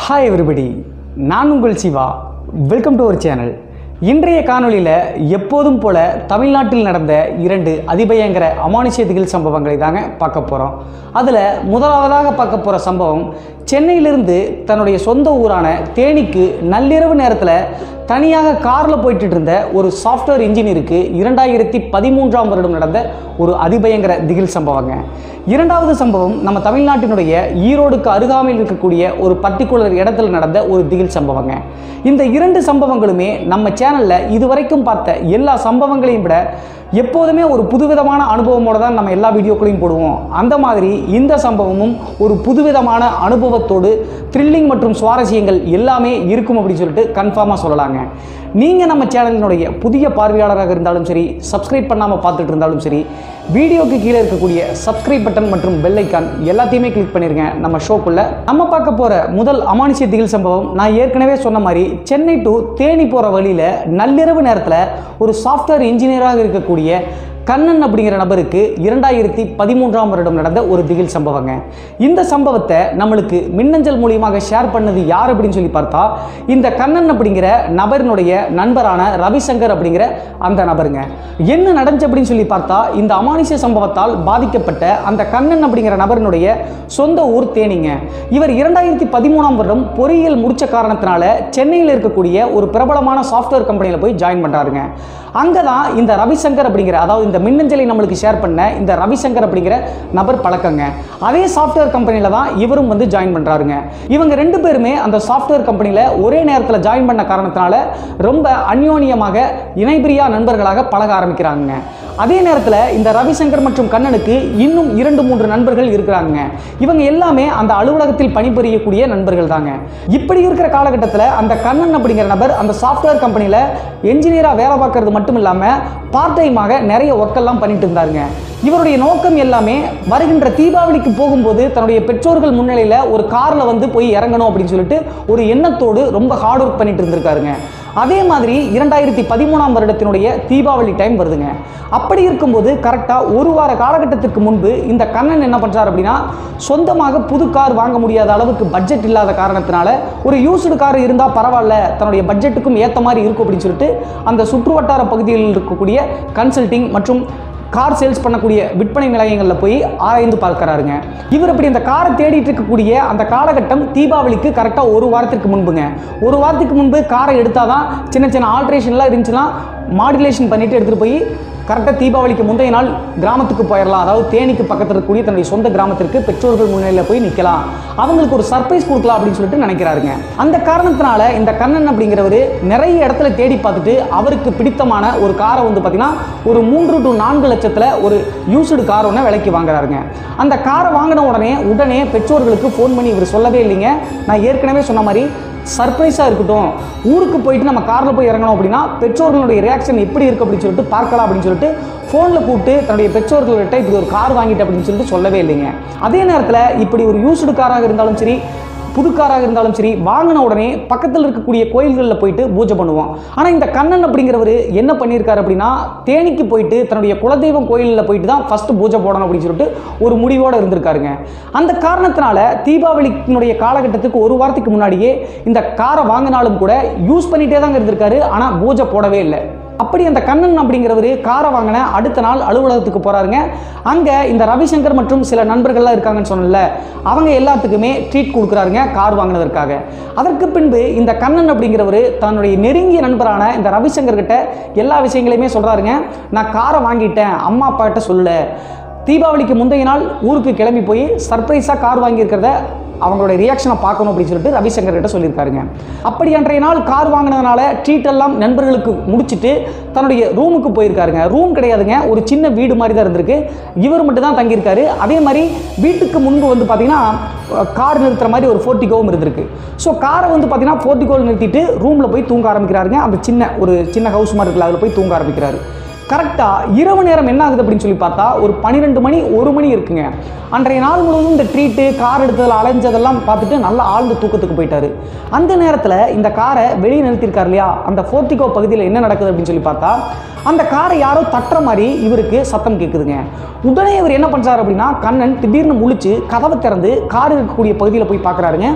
hi everybody நான் உங்கள் Siva welcome to our channel இன்றைய காணொளியில் எப்போதும் போல தமிழ்நாட்டில் நடந்த இரண்டு அதிபயங்கர அமானுஷ்ய திகில் சம்பவங்களை தாங்க பார்க்க போகிறோம் அதில் முதலாவதாக பார்க்க போகிற சம்பவம் சென்னையிலிருந்து தன்னுடைய சொந்த ஊரான தேனிக்கு நள்ளிரவு நேரத்தில் தனியாக காரில் போயிட்டு இருந்த ஒரு சாஃப்ட்வேர் இன்ஜினியருக்கு இரண்டாயிரத்தி பதிமூன்றாம் வருடம் நடந்த ஒரு அதிபயங்கர திகில் சம்பவங்க இரண்டாவது சம்பவம் நம்ம தமிழ்நாட்டினுடைய ஈரோடுக்கு அருகாமையில் இருக்கக்கூடிய ஒரு பர்டிகுலர் இடத்துல நடந்த ஒரு திகில் சம்பவங்க இந்த இரண்டு சம்பவங்களுமே நம்ம சேனலில் இதுவரைக்கும் பார்த்த எல்லா சம்பவங்களையும் விட எப்போதுமே ஒரு புதுவிதமான அனுபவமோட தான் நம்ம எல்லா வீடியோக்களையும் போடுவோம் அந்த மாதிரி இந்த சம்பவமும் ஒரு புதுவிதமான அனுபவத்தோடு த்ரில்லிங் மற்றும் சுவாரஸ்யங்கள் எல்லாமே இருக்கும் அப்படின்னு சொல்லிட்டு கன்ஃபார்மாக சொல்லலாங்க நீங்கள் நம்ம சேனலினுடைய புதிய பார்வையாளராக இருந்தாலும் சரி சப்ஸ்கிரைப் பண்ணாமல் பார்த்துட்டு இருந்தாலும் சரி வீடியோக்கு கீழே இருக்கக்கூடிய சப்ஸ்கிரைப் பட்டன் மற்றும் பெல் ஐக்கான் எல்லாத்தையுமே கிளிக் பண்ணிருங்க நம்ம ஷோக்குள்ள நம்ம பார்க்க போகிற முதல் அமானுஷ்ய திகில் சம்பவம் நான் ஏற்கனவே சொன்ன மாதிரி சென்னை டு தேனி போகிற வழியில் நள்ளிரவு நேரத்தில் ஒரு சாஃப்ட்வேர் இன்ஜினியராக இருக்கக்கூடிய கண்ணன் அப்படிங்கிற நபருக்கு இரண்டாயிரத்தி பதிமூன்றாம் வருடம் நடந்த ஒரு திகில் சம்பவங்க இந்த சம்பவத்தை நம்மளுக்கு மின்னஞ்சல் மூலியமாக ஷேர் பண்ணது யார் அப்படின்னு சொல்லி பார்த்தா இந்த கண்ணன் அப்படிங்கிற நபரினுடைய நண்பரான ரவிசங்கர் அப்படிங்கிற அந்த நபருங்க என்ன நடந்துச்சு அப்படின்னு சொல்லி பார்த்தா இந்த அமானுஷ்ய சம்பவத்தால் பாதிக்கப்பட்ட அந்த கண்ணன் அப்படிங்கிற நபரினுடைய சொந்த ஊர் தேனிங்க இவர் இரண்டாயிரத்தி பதிமூணாம் வருடம் பொறியியல் முடிச்ச காரணத்தினால சென்னையில் இருக்கக்கூடிய ஒரு பிரபலமான சாஃப்ட்வேர் கம்பெனியில் போய் ஜாயின் பண்ணுறாருங்க அங்கே தான் இந்த ரவிசங்கர் அப்படிங்கிற அதாவது இந்த மின்னஞ்சலை நம்மளுக்கு ஷேர் பண்ண இந்த ரவிசங்கர் அப்படிங்கிற நபர் பழக்கங்க அதே சாஃப்ட்வேர் கம்பெனியில் தான் இவரும் வந்து ஜாயின் பண்ணுறாருங்க இவங்க ரெண்டு பேருமே அந்த சாஃப்ட்வேர் கம்பெனியில் ஒரே நேரத்தில் ஜாயின் பண்ண காரணத்தினால ரொம்ப அந்யோன்யமாக இணைபிரியா நண்பர்களாக பழக ஆரம்பிக்கிறாங்க அதே நேரத்தில் இந்த ரவிசங்கர் மற்றும் கண்ணனுக்கு இன்னும் இரண்டு மூன்று நண்பர்கள் இருக்கிறாங்க இவங்க எல்லாமே அந்த அலுவலகத்தில் பணிபுரியக்கூடிய நண்பர்கள் தாங்க இப்படி இருக்கிற காலகட்டத்தில் அந்த கண்ணன் அப்படிங்கிற நபர் அந்த சாஃப்ட்வேர் கம்பெனியில் என்ஜினியராக வேலை பார்க்கறது மட்டும் இல்லாமல் பார்ட் டைமாக நிறைய ஒர்க்கெல்லாம் பண்ணிட்டு இருந்தாருங்க இவருடைய நோக்கம் எல்லாமே வருகின்ற தீபாவளிக்கு போகும்போது தன்னுடைய பெற்றோர்கள் முன்னிலையில் ஒரு காரில் வந்து போய் இறங்கணும் அப்படின்னு சொல்லிட்டு ஒரு எண்ணத்தோடு ரொம்ப ஹார்ட் ஒர்க் பண்ணிட்டு இருந்திருக்காருங்க அதே மாதிரி இரண்டாயிரத்தி பதிமூணாம் வருடத்தினுடைய தீபாவளி டைம் வருதுங்க அப்படி இருக்கும்போது கரெக்டாக ஒரு வார காலகட்டத்திற்கு முன்பு இந்த கண்ணன் என்ன பண்ணுறார் அப்படின்னா சொந்தமாக புது கார் வாங்க முடியாத அளவுக்கு பட்ஜெட் இல்லாத காரணத்தினால ஒரு யூஸ்டு கார் இருந்தால் பரவாயில்ல தன்னுடைய பட்ஜெட்டுக்கும் ஏற்ற மாதிரி இருக்கும் அப்படின்னு சொல்லிட்டு அந்த சுற்றுவட்டார பகுதிகளில் இருக்கக்கூடிய கன்சல்டிங் மற்றும் கார் சேல்ஸ் பண்ணக்கூடிய விற்பனை நிலையங்களில் போய் ஆராய்ந்து பார்க்கறாருங்க இவர் இப்படி அந்த காரை தேடிட்டு இருக்கக்கூடிய அந்த காலகட்டம் தீபாவளிக்கு கரெக்டாக ஒரு வாரத்திற்கு முன்புங்க ஒரு வாரத்துக்கு முன்பு காரை எடுத்தால் தான் சின்ன சின்ன ஆல்ட்ரேஷன்லாம் இருந்துச்சுன்னா மாடுலேஷன் பண்ணிட்டு எடுத்துகிட்டு போய் கரெக்டாக தீபாவளிக்கு முந்தைய நாள் கிராமத்துக்கு போயிடலாம் அதாவது தேனிக்கு பக்கத்தில் இருக்கக்கூடிய தன்னுடைய சொந்த கிராமத்திற்கு பெற்றோர்கள் முன்னிலையில் போய் நிற்கலாம் அவங்களுக்கு ஒரு சர்ப்ரைஸ் கொடுக்கலாம் அப்படின்னு சொல்லிட்டு நினைக்கிறாருங்க அந்த காரணத்தினால இந்த கண்ணன் அப்படிங்கிறவர் நிறைய இடத்துல தேடி பார்த்துட்டு அவருக்கு பிடித்தமான ஒரு காரை வந்து பார்த்தீங்கன்னா ஒரு மூன்று டு நான்கு லட்சத்தில் ஒரு யூஸ்டு கார் ஒன்று விலைக்கு வாங்குறாருங்க அந்த காரை வாங்கின உடனே உடனே பெற்றோர்களுக்கு ஃபோன் பண்ணி இவர் சொல்லவே இல்லைங்க நான் ஏற்கனவே சொன்ன மாதிரி சர்ப்ரைஸாக இருக்கட்டும் ஊருக்கு போயிட்டு நம்ம காரில் போய் இறங்கணும் அப்படின்னா பெற்றோர்களுடைய ரியாக்ஷன் எப்படி இருக்குது அப்படின்னு சொல்லிட்டு பார்க்கலாம் அப்படின்னு சொல்லிட்டு ஃபோனில் கூப்பிட்டு தன்னுடைய பெற்றோர்கள்கிட்ட இப்படி ஒரு கார் வாங்கிட்டு அப்படின்னு சொல்லிட்டு சொல்லவே இல்லைங்க அதே நேரத்தில் இப்படி ஒரு யூஸ்டு காராக இருந்தாலும் சரி புது காராக இருந்தாலும் சரி வாங்கின உடனே பக்கத்தில் இருக்கக்கூடிய கோயில்களில் போயிட்டு பூஜை பண்ணுவோம் ஆனால் இந்த கண்ணன் அப்படிங்கிறவர் என்ன பண்ணியிருக்காரு அப்படின்னா தேனிக்கு போயிட்டு தன்னுடைய குலதெய்வம் கோயிலில் போயிட்டு தான் ஃபஸ்ட்டு பூஜை போடணும் அப்படின்னு சொல்லிட்டு ஒரு முடிவோடு இருந்திருக்காருங்க அந்த காரணத்தினால தீபாவளியினுடைய காலகட்டத்துக்கு ஒரு வாரத்துக்கு முன்னாடியே இந்த காரை வாங்கினாலும் கூட யூஸ் பண்ணிகிட்டே தாங்க இருந்திருக்காரு ஆனால் பூஜை போடவே இல்லை அப்படி அந்த கண்ணன் அப்படிங்கிறவர் காரை வாங்கின அடுத்த நாள் அலுவலகத்துக்கு போகிறாருங்க அங்கே இந்த ரவிசங்கர் மற்றும் சில நண்பர்கள்லாம் இருக்காங்கன்னு சொன்னல அவங்க எல்லாத்துக்குமே ட்ரீட் கொடுக்குறாருங்க கார் வாங்கினதற்காக அதற்கு பின்பு இந்த கண்ணன் அப்படிங்கிறவர் தன்னுடைய நெருங்கிய நண்பரான இந்த ரவிசங்கர் கிட்ட எல்லா விஷயங்களையுமே சொல்கிறாருங்க நான் காரை வாங்கிட்டேன் அம்மா அப்பாட்ட சொல்லல தீபாவளிக்கு முந்தைய நாள் ஊருக்கு கிளம்பி போய் சர்ப்ரைஸாக கார் வாங்கியிருக்கிறத அவங்களுடைய ரியாக்ஷனை பார்க்கணும் அப்படின்னு சொல்லிட்டு ரவிசங்கர் கிட்ட சொல்லியிருக்காருங்க அப்படி அன்றைய நாள் கார் வாங்கினதுனால ட்ரீட் எல்லாம் நண்பர்களுக்கு முடிச்சுட்டு தன்னுடைய ரூமுக்கு போயிருக்காருங்க ரூம் கிடையாதுங்க ஒரு சின்ன வீடு மாதிரி தான் இருந்திருக்கு இவர் மட்டும் தான் தங்கியிருக்காரு அதே மாதிரி வீட்டுக்கு முன்பு வந்து பார்த்தீங்கன்னா கார் நிறுத்துற மாதிரி ஒரு ஃபோர்ட்டிகோவும் இருந்திருக்கு ஸோ காரை வந்து பார்த்தீங்கன்னா ஃபோர்ட்டிகோவில் நிறுத்திட்டு ரூமில் போய் தூங்க ஆரம்பிக்கிறாருங்க அந்த சின்ன ஒரு சின்ன ஹவுஸ் மாதிரி இருக்குல்ல அதில் போய் தூங்க ஆரம்பிக்கிறாரு கரெக்டாக இரவு நேரம் என்ன ஆகுது அப்படின்னு சொல்லி பார்த்தா ஒரு பன்னிரெண்டு மணி ஒரு மணி இருக்குங்க அன்றைய நாள் முழுவதும் இந்த ட்ரீட்டு கார் எடுத்ததில் அலைஞ்சதெல்லாம் பார்த்துட்டு நல்லா ஆழ்ந்த தூக்கத்துக்கு போயிட்டாரு அந்த நேரத்தில் இந்த காரை வெளியே நிறுத்தியிருக்காரு இல்லையா அந்த ஃபோர்த்திகோ பகுதியில் என்ன நடக்குது அப்படின்னு சொல்லி பார்த்தா அந்த காரை யாரோ தட்டுற மாதிரி இவருக்கு சத்தம் கேட்குதுங்க உடனே இவர் என்ன பண்ணுறாரு அப்படின்னா கண்ணன் திடீர்னு முழிச்சு கதவை திறந்து கார் இருக்கக்கூடிய பகுதியில் போய் பார்க்குறாருங்க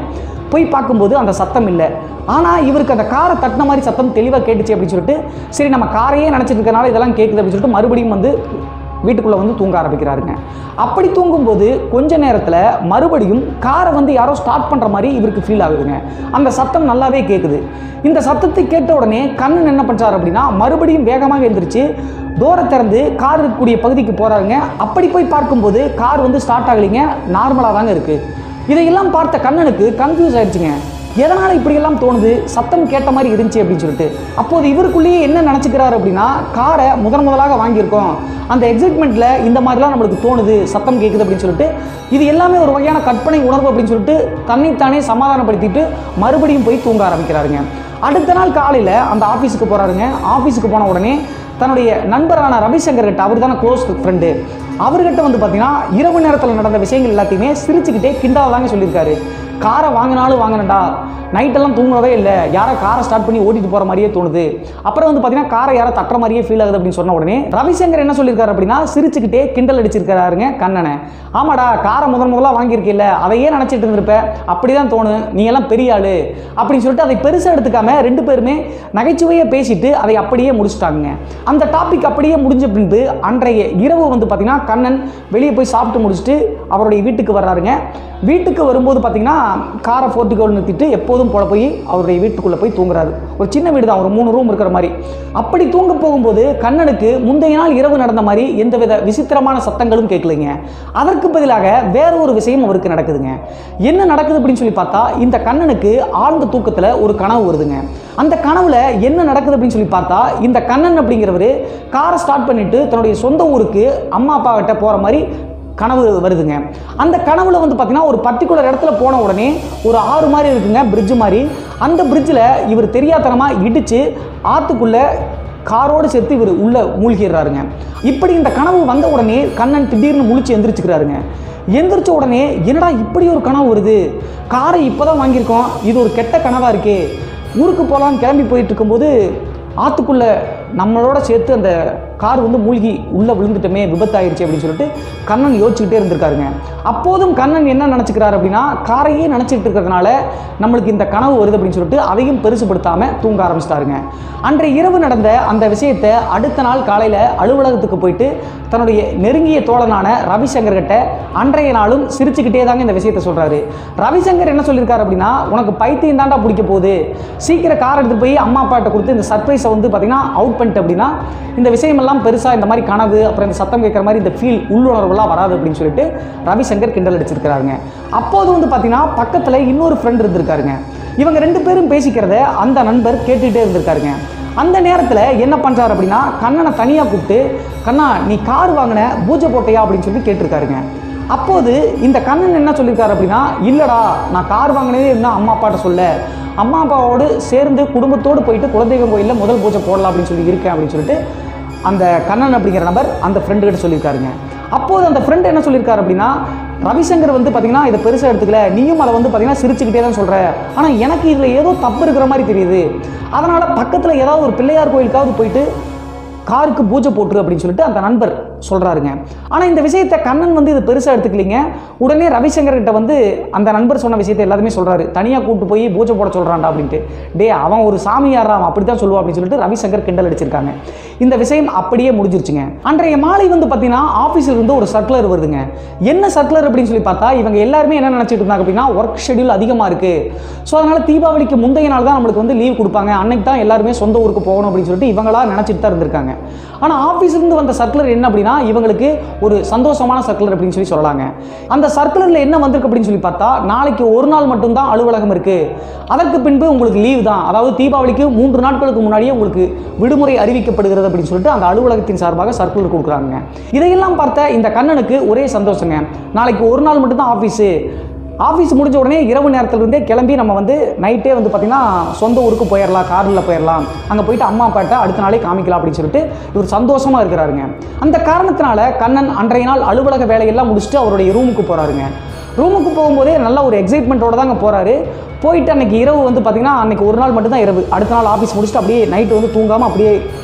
போய் பார்க்கும்போது அந்த சத்தம் இல்லை ஆனால் இவருக்கு அந்த காரை தட்டின மாதிரி சத்தம் தெளிவாக கேட்டுச்சு அப்படின்னு சொல்லிட்டு சரி நம்ம காரையே நினச்சிட்டு இருக்கனால இதெல்லாம் கேட்குது அப்படின்னு சொல்லிட்டு மறுபடியும் வந்து வீட்டுக்குள்ளே வந்து தூங்க ஆரம்பிக்கிறாருங்க அப்படி தூங்கும்போது கொஞ்ச நேரத்தில் மறுபடியும் காரை வந்து யாரோ ஸ்டார்ட் பண்ணுற மாதிரி இவருக்கு ஃபீல் ஆகுதுங்க அந்த சத்தம் நல்லாவே கேட்குது இந்த சத்தத்தை கேட்ட உடனே கண்ணன் என்ன பண்ணுறாரு அப்படின்னா மறுபடியும் வேகமாக எழுந்திரிச்சு டோரை திறந்து கார் இருக்கக்கூடிய பகுதிக்கு போகிறாருங்க அப்படி போய் பார்க்கும்போது கார் வந்து ஸ்டார்ட் ஆகலைங்க நார்மலாக தாங்க இருக்குது இதையெல்லாம் பார்த்த கண்ணனுக்கு கன்ஃபியூஸ் ஆயிடுச்சுங்க எதனால் இப்படியெல்லாம் தோணுது சத்தம் கேட்ட மாதிரி இருந்துச்சு அப்படின்னு சொல்லிட்டு அப்போது இவருக்குள்ளேயே என்ன நினச்சிக்கிறாரு அப்படின்னா காரை முதன் முதலாக வாங்கியிருக்கோம் அந்த எக்ஸைட்மெண்ட்டில் இந்த மாதிரிலாம் நம்மளுக்கு தோணுது சத்தம் கேட்குது அப்படின்னு சொல்லிட்டு இது எல்லாமே ஒரு வகையான கற்பனை உணர்வு அப்படின்னு சொல்லிட்டு தன்னைத்தானே சமாதானப்படுத்திட்டு மறுபடியும் போய் தூங்க ஆரம்பிக்கிறாருங்க அடுத்த நாள் காலையில் அந்த ஆஃபீஸுக்கு போகிறாருங்க ஆஃபீஸுக்கு போன உடனே தன்னுடைய நண்பரான ரவிசங்கர் கிட்ட அவர் தானே க்ளோஸ் ஃப்ரெண்டு அவர்கிட்ட வந்து பார்த்தீங்கன்னா இரவு நேரத்தில் நடந்த விஷயங்கள் எல்லாத்தையுமே சிரிச்சுக்கிட்டே கிண்டாக தாங்க சொல்லியிருக்காரு காரை வாங்கினாலும் வாங்கினடா நைட்டெல்லாம் தூங்கவே இல்லை யாரோ காரை ஸ்டார்ட் பண்ணி ஓட்டிட்டு போகிற மாதிரியே தோணுது அப்புறம் வந்து பார்த்தீங்கன்னா காரை யாரோ தட்டுற மாதிரியே ஃபீல் ஆகுது அப்படின்னு சொன்ன உடனே ரவிசங்கர் என்ன சொல்லியிருக்காரு அப்படின்னா சிரிச்சுக்கிட்டே கிண்டல் அடிச்சிருக்காருங்க கண்ணனை ஆமாடா காரை முதன் முதலாக வாங்கியிருக்கில்ல அதையே நினச்சிட்டு இருந்திருப்ப அப்படி தான் தோணும் நீ எல்லாம் பெரிய ஆளு அப்படின்னு சொல்லிட்டு அதை பெருசாக எடுத்துக்காம ரெண்டு பேருமே நகைச்சுவையை பேசிட்டு அதை அப்படியே முடிச்சுட்டாங்க அந்த டாபிக் அப்படியே முடிஞ்ச பின்பு அன்றைய இரவு வந்து பார்த்தீங்கன்னா கண்ணன் வெளியே போய் சாப்பிட்டு முடிச்சுட்டு அவருடைய வீட்டுக்கு வர்றாருங்க வீட்டுக்கு வரும்போது பார்த்தீங்கன்னா காரை ஃபோர்ட்டிகோல் நிறுத்திட்டு எப்போதும் போல போய் அவருடைய வீட்டுக்குள்ளே போய் தூங்குறாரு ஒரு சின்ன வீடு தான் ஒரு மூணு ரூம் இருக்கிற மாதிரி அப்படி தூங்க போகும்போது கண்ணனுக்கு முந்தைய நாள் இரவு நடந்த மாதிரி எந்தவித விசித்திரமான சத்தங்களும் கேட்கலைங்க அதற்கு பதிலாக வேற ஒரு விஷயம் அவருக்கு நடக்குதுங்க என்ன நடக்குது அப்படின்னு சொல்லி பார்த்தா இந்த கண்ணனுக்கு ஆழ்ந்த தூக்கத்தில் ஒரு கனவு வருதுங்க அந்த கனவுல என்ன நடக்குது அப்படின்னு சொல்லி பார்த்தா இந்த கண்ணன் அப்படிங்கிறவர் காரை ஸ்டார்ட் பண்ணிட்டு தன்னுடைய சொந்த ஊருக்கு அம்மா அப்பா கிட்ட போகிற மாதிரி கனவு வருதுங்க அந்த கனவுல வந்து பார்த்தீங்கன்னா ஒரு பர்டிகுலர் இடத்துல போன உடனே ஒரு ஆறு மாதிரி இருக்குங்க பிரிட்ஜ் மாதிரி அந்த பிரிட்ஜில் இவர் தெரியாதனமாக இடித்து ஆற்றுக்குள்ளே காரோடு சேர்த்து இவர் உள்ளே மூழ்கிடுறாருங்க இப்படி இந்த கனவு வந்த உடனே கண்ணன் திடீர்னு முழிச்சு எந்திரிச்சுக்கிறாருங்க எந்திரிச்ச உடனே என்னடா இப்படி ஒரு கனவு வருது காரை இப்போ தான் வாங்கியிருக்கோம் இது ஒரு கெட்ட கனவாக இருக்கே ஊருக்கு போகலாம் கிளம்பி போயிட்டு இருக்கும்போது ஆற்றுக்குள்ளே நம்மளோட சேர்த்து அந்த கார் வந்து மூழ்கி உள்ளே விழுந்துட்டோமே விபத்தாயிருச்சு அப்படின்னு சொல்லிட்டு கண்ணன் யோசிச்சுக்கிட்டே இருந்திருக்காருங்க அப்போதும் கண்ணன் என்ன நினச்சிக்கிறாரு அப்படின்னா காரையே நினச்சிட்டு இருக்கிறதுனால நம்மளுக்கு இந்த கனவு வருது அப்படின்னு சொல்லிட்டு அதையும் பெருசுப்படுத்தாமல் தூங்க ஆரம்பிச்சிட்டாருங்க அன்றைய இரவு நடந்த அந்த விஷயத்தை அடுத்த நாள் காலையில் அலுவலகத்துக்கு போயிட்டு தன்னுடைய நெருங்கிய தோழனான ரவிசங்கர் கிட்ட அன்றைய நாளும் சிரிச்சுக்கிட்டே தாங்க இந்த விஷயத்தை சொல்கிறாரு ரவிசங்கர் என்ன சொல்லியிருக்காரு அப்படின்னா உனக்கு பைத்தியம் தாண்டா பிடிக்க போகுது சீக்கிரம் கார் எடுத்து போய் அம்மா அப்பாட்ட கொடுத்து இந்த சர்ப்ரைஸை வந்து பார்த்தீங்கன்னா அவுட் பண்ணிட்டு அப்படின்னா இந்த விஷயமெல்லாம் பெருசாக இந்த மாதிரி கனவு அப்புறம் இந்த சத்தம் கேட்குற மாதிரி இந்த ஃபீல் உள்ளுணர்வுலாம் வராது அப்படின்னு சொல்லிட்டு ரவிசங்கர் கிண்டல் அடிச்சிருக்கிறாருங்க அப்போது வந்து பார்த்தீங்கன்னா பக்கத்தில் இன்னொரு ஃப்ரெண்ட் இருந்திருக்காருங்க இவங்க ரெண்டு பேரும் பேசிக்கிறத அந்த நண்பர் கேட்டுகிட்டே இருந்திருக்காருங்க அந்த நேரத்தில் என்ன பண்ணுறாரு அப்படின்னா கண்ணனை தனியாக கூப்பிட்டு கண்ணா நீ கார் வாங்கின பூஜை போட்டையா அப்படின்னு சொல்லி கேட்டிருக்காருங்க அப்போது இந்த கண்ணன் என்ன சொல்லியிருக்காரு அப்படின்னா இல்லைடா நான் கார் வாங்கினதே இருந்தால் அம்மா அப்பாட்ட சொல்ல அம்மா அப்பாவோடு சேர்ந்து குடும்பத்தோடு போயிட்டு குலதெய்வம் கோயிலில் முதல் பூஜை போடலாம் அப்படின்னு சொல்லி இருக்கேன் அப்படின்னு சொல்லிட்டு அந்த கண்ணன் அப்படிங்கிற நபர் அந்த ஃப்ரெண்டு கிட்ட சொல்லியிருக்காருங்க அப்போது அந்த ஃப்ரெண்ட் என்ன சொல்லியிருக்காரு அப்படின்னா ரவிசங்கர் வந்து பார்த்தீங்கன்னா இதை பெருசாக எடுத்துக்கல நீயும் அதை வந்து பார்த்தீங்கன்னா சிரிச்சுக்கிட்டே தான் சொல்கிற ஆனால் எனக்கு இதில் ஏதோ தப்பு இருக்கிற மாதிரி தெரியுது அதனால் பக்கத்தில் ஏதாவது ஒரு பிள்ளையார் கோயிலுக்காவது போயிட்டு காருக்கு பூஜை போட்டுரு அப்படின்னு சொல்லிட்டு அந்த நண்பர் சொல்கிறாருங்க ஆனால் இந்த விஷயத்தை கண்ணன் வந்து இது பெருசாக எடுத்துக்கலிங்க உடனே ரவிசங்கர் கிட்ட வந்து அந்த நண்பர் சொன்ன விஷயத்தை எல்லாத்தையுமே சொல்கிறாரு தனியாக கூட்டு போய் பூஜை போட சொல்கிறான்டா அப்படின்ட்டு டே அவன் ஒரு சாமியாரா அவன் அப்படி தான் சொல்லுவான் அப்படின்னு சொல்லிட்டு ரவிசங்கர் கிண்டல் அடிச்சிருக்காங்க இந்த விஷயம் அப்படியே முடிஞ்சிருச்சுங்க அன்றைய மாலை வந்து பார்த்தீங்கன்னா ஆஃபீஸில் இருந்து ஒரு சர்க்குலர் வருதுங்க என்ன சர்க்குலர் அப்படின்னு சொல்லி பார்த்தா இவங்க எல்லாருமே என்ன நினச்சிட்டு இருந்தாங்க அப்படின்னா ஒர்க் ஷெடியூல் அதிகமாக இருக்குது ஸோ அதனால் தீபாவளிக்கு முந்தைய நாள் தான் நம்மளுக்கு வந்து லீவ் கொடுப்பாங்க அன்னைக்கு தான் எல்லாருமே சொந்த ஊருக்கு போகணும் அப்படின்னு சொல்லிட்டு இவங்களா நினச்சிட்டு தான் இருந்திருக்காங்க ஆனால் ஆஃபீஸ்லேருந்து வந்த சர்க்குலர் என்ன அப்படின்னா இவங்களுக்கு ஒரு சந்தோஷமான சர்க்குலர் அப்படின்னு சொல்லி சொல்லலாங்க அந்த சர்க்குலரில் என்ன வந்திருக்கு அப்படின்னு சொல்லி பார்த்தா நாளைக்கு ஒரு நாள் மட்டும்தான் அலுவலகம் இருக்குது அதற்கு பின்பு உங்களுக்கு லீவ் தான் அதாவது தீபாவளிக்கு மூன்று நாட்களுக்கு முன்னாடியே உங்களுக்கு விடுமுறை அறிவிக்கப்படுகிறது அப்படின்னு சொல்லிட்டு அந்த அலுவலகத்தின் சார்பாக சர்க்குலர் கொடுக்குறாங்க இதையெல்லாம் பார்த்த இந்த கண்ணனுக்கு ஒரே சந்தோஷங்க நாளைக்கு ஒரு நாள் மட்டும்தான் ஆஃபீஸு ஆஃபீஸ் முடிஞ்ச உடனே இரவு நேரத்துல இருந்தே கிளம்பி நம்ம வந்து நைட்டே வந்து பார்த்திங்கன்னா சொந்த ஊருக்கு போயிடலாம் காரில் போயிடலாம் அங்கே போயிட்டு அம்மா அப்பாட்ட அடுத்த நாளே காமிக்கலாம் அப்படின்னு சொல்லிட்டு இவர் சந்தோஷமாக இருக்கிறாருங்க அந்த காரணத்தினால கண்ணன் அன்றைய நாள் அலுவலக வேலையெல்லாம் முடிச்சுட்டு அவருடைய ரூமுக்கு போகிறாருங்க ரூமுக்கு போகும்போதே நல்ல ஒரு எக்ஸைட்மெண்ட்டோட தாங்க போகிறாரு போயிட்டு அன்னைக்கு இரவு வந்து பார்த்திங்கன்னா அன்னைக்கு ஒரு நாள் மட்டும்தான் இரவு அடுத்த நாள் ஆஃபீஸ் முடிச்சுட்டு அப்படியே நைட்டு வந்து தூங்காமல் அப்படியே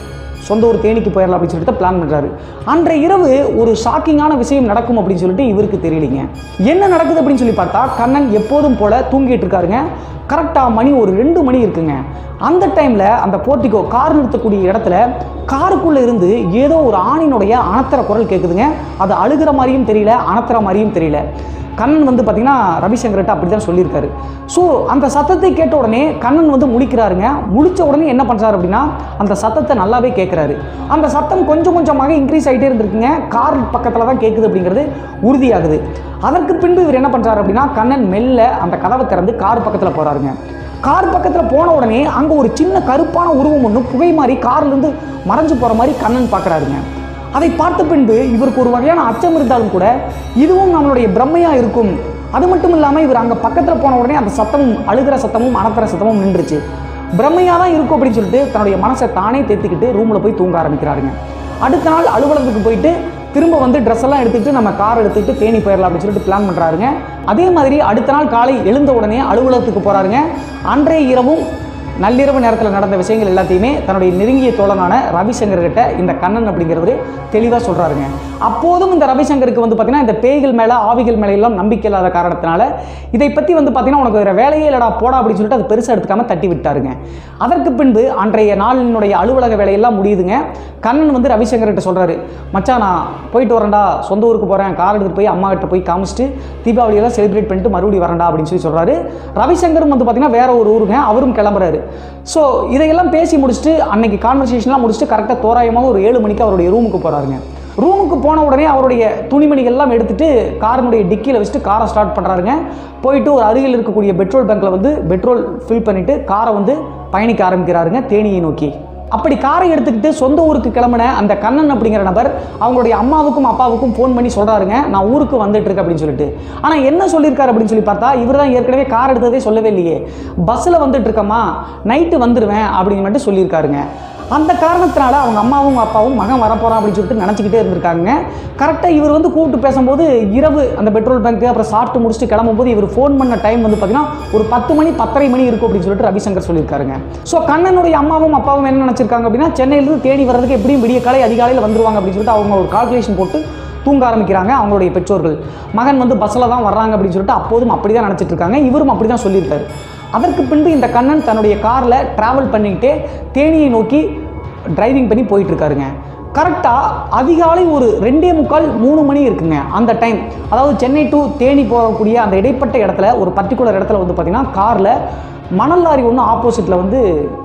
சொந்த ஊர் தேனிக்கு போயிடலாம் அப்படின்னு சொல்லிட்டு பிளான் பண்ணுறாரு அன்றைய இரவு ஒரு ஷாக்கிங்கான விஷயம் நடக்கும் அப்படின்னு சொல்லிட்டு இவருக்கு தெரியலைங்க என்ன நடக்குது அப்படின்னு சொல்லி பார்த்தா கண்ணன் எப்போதும் போல தூங்கிட்டு இருக்காருங்க கரெக்டாக மணி ஒரு ரெண்டு மணி இருக்குங்க அந்த டைமில் அந்த போர்ட்டிகோ கார் நிறுத்தக்கூடிய இடத்துல காருக்குள்ளே இருந்து ஏதோ ஒரு ஆணினுடைய அணத்தர குரல் கேட்குதுங்க அது அழுகிற மாதிரியும் தெரியல அணத்துற மாதிரியும் தெரியல கண்ணன் வந்து பார்த்தீங்கன்னா ரவிசங்கர்கிட்ட அப்படி தான் சொல்லியிருக்காரு ஸோ அந்த சத்தத்தை கேட்ட உடனே கண்ணன் வந்து முழிக்கிறாருங்க முழிச்ச உடனே என்ன பண்ணுறாரு அப்படின்னா அந்த சத்தத்தை நல்லாவே கேட்குறாரு அந்த சத்தம் கொஞ்சம் கொஞ்சமாக இன்க்ரீஸ் ஆகிட்டே இருந்திருக்குங்க கார் பக்கத்தில் தான் கேட்குது அப்படிங்கிறது உறுதியாகுது அதற்கு பின்பு இவர் என்ன பண்ணுறாரு அப்படின்னா கண்ணன் மெல்ல அந்த கதவை திறந்து கார் பக்கத்தில் போகிறாருங்க கார் பக்கத்தில் போன உடனே அங்கே ஒரு சின்ன கருப்பான உருவம் ஒன்று புகை மாதிரி கார்லேருந்து மறைஞ்சு போகிற மாதிரி கண்ணன் பார்க்குறாருங்க அதை பார்த்த பின்பு இவருக்கு ஒரு வகையான அச்சம் இருந்தாலும் கூட இதுவும் நம்மளுடைய பிரம்மையா இருக்கும் அது மட்டும் இல்லாமல் இவர் அங்கே பக்கத்தில் போன உடனே அந்த சத்தமும் அழுகிற சத்தமும் அணத்துற சத்தமும் நின்றுச்சு பிரம்மையாக தான் இருக்கும் அப்படின்னு சொல்லிட்டு தன்னுடைய மனசை தானே தேத்திக்கிட்டு ரூமில் போய் தூங்க ஆரம்பிக்கிறாருங்க அடுத்த நாள் அலுவலகத்துக்கு போயிட்டு திரும்ப வந்து ட்ரெஸ் எல்லாம் எடுத்துக்கிட்டு நம்ம கார் எடுத்துக்கிட்டு தேனி போயிடலாம் அப்படின்னு சொல்லிட்டு பிளான் பண்ணுறாருங்க அதே மாதிரி அடுத்த நாள் காலை எழுந்த உடனே அலுவலகத்துக்கு போகிறாருங்க அன்றைய இரவும் நள்ளிரவு நேரத்தில் நடந்த விஷயங்கள் எல்லாத்தையுமே தன்னுடைய நெருங்கிய தோழனான ரவிசங்கர் கிட்ட இந்த கண்ணன் அப்படிங்கிறவர் தெளிவாக சொல்கிறாருங்க அப்போதும் இந்த ரவிசங்கருக்கு வந்து பார்த்தீங்கன்னா இந்த பேய்கள் மேலே ஆவிகள் மேலே எல்லாம் நம்பிக்கை இல்லாத காரணத்தினால இதை பற்றி வந்து பார்த்தீங்கன்னா உனக்கு வேறு வேலையே இல்லடா போடா அப்படின்னு சொல்லிட்டு அது பெருசாக எடுத்துக்காம தட்டி விட்டாருங்க அதற்கு பின்பு அன்றைய நாளினுடைய அலுவலக வேலையெல்லாம் முடியுதுங்க கண்ணன் வந்து ரவிசங்கர்கிட்ட சொல்கிறாரு மச்சான் நான் போயிட்டு வரேன்டா சொந்த ஊருக்கு போகிறேன் கார் எடுத்துகிட்டு போய் அம்மா கிட்ட போய் காமிச்சிட்டு தீபாவளியெல்லாம் செலிப்ரேட் பண்ணிட்டு மறுபடியும் வரேன்டா அப்படின்னு சொல்லி சொல்கிறாரு ரவிசங்கரும் வந்து பார்த்தீங்கன்னா வேற ஒரு ஊருங்க அவரும் கிளம்புறாரு ஸோ இதையெல்லாம் பேசி முடிச்சுட்டு அன்னைக்கு கான்வர்சேஷன்லாம் முடிச்சுட்டு கரெக்டாக தோராயமாக ஒரு ஏழு மணிக்கு அவருடைய ரூமுக்கு போகிறாருங்க ரூமுக்கு போன உடனே அவருடைய துணிமணிகள் எல்லாம் எடுத்துட்டு காரினுடைய டிக்கியில் வச்சுட்டு காரை ஸ்டார்ட் பண்ணுறாருங்க போயிட்டு ஒரு அருகில் இருக்கக்கூடிய பெட்ரோல் பங்க்கில் வந்து பெட்ரோல் ஃபில் பண்ணிவிட்டு காரை வந்து பயணிக்க ஆரம்பிக்கிறாருங்க தேனியை நோக்கி அப்படி காரை எடுத்துக்கிட்டு சொந்த ஊருக்கு கிளம்பின அந்த கண்ணன் அப்படிங்கிற நபர் அவங்களுடைய அம்மாவுக்கும் அப்பாவுக்கும் ஃபோன் பண்ணி சொல்கிறாருங்க நான் ஊருக்கு வந்துட்டு இருக்கேன் அப்படின்னு சொல்லிட்டு ஆனால் என்ன சொல்லியிருக்காரு அப்படின்னு சொல்லி பார்த்தா இவர் தான் ஏற்கனவே கார் எடுத்ததே சொல்லவே இல்லையே பஸ்ஸில் வந்துட்டு இருக்கம்மா நைட்டு வந்துடுவேன் அப்படின்னு மட்டும் சொல்லியிருக்காருங்க அந்த காரணத்தினால அவங்க அம்மாவும் அப்பாவும் மகன் வரப்போகிறான் அப்படின்னு சொல்லிட்டு நினச்சிக்கிட்டே இருந்திருக்காங்க கரெக்டாக இவர் வந்து கூப்பிட்டு பேசும்போது இரவு அந்த பெட்ரோல் பங்க் அப்புறம் சாப்பிட்டு முடிச்சுட்டு கிளம்பும்போது இவர் ஃபோன் பண்ண டைம் வந்து பார்த்தீங்கன்னா ஒரு பத்து மணி பத்தரை மணி இருக்கும் அப்படின்னு சொல்லிட்டு ரவிசங்கர் சொல்லியிருக்காருங்க ஸோ கண்ணனுடைய அம்மாவும் அப்பாவும் என்ன நினச்சிருக்காங்க அப்படின்னா சென்னையிலிருந்து தேடி வர்றதுக்கு எப்படியும் விடிய காலை அதிகாலையில் வந்துருவாங்க அப்படின்னு சொல்லிட்டு அவங்க ஒரு கால்குலேஷன் போட்டு தூங்க ஆரம்பிக்கிறாங்க அவங்களுடைய பெற்றோர்கள் மகன் வந்து பஸ்ஸில் தான் வர்றாங்க அப்படின்னு சொல்லிட்டு அப்போதும் அப்படி தான் நினச்சிட்டு இருக்காங்க இவரும் அப்படி தான் சொல்லியிருக்காரு அதற்கு பின்பு இந்த கண்ணன் தன்னுடைய காரில் ட்ராவல் பண்ணிக்கிட்டே தேனியை நோக்கி டிரைவிங் பண்ணி போயிட்டு இருக்காருங்க கரெக்டாக அதிகாலை ஒரு ரெண்டே முக்கால் மூணு மணி இருக்குங்க அந்த டைம் அதாவது சென்னை டு தேனி போகக்கூடிய அந்த இடைப்பட்ட இடத்துல ஒரு பர்டிகுலர் இடத்துல வந்து பார்த்திங்கன்னா காரில் மணல் லாரி ஒன்று ஆப்போசிட்டில் வந்து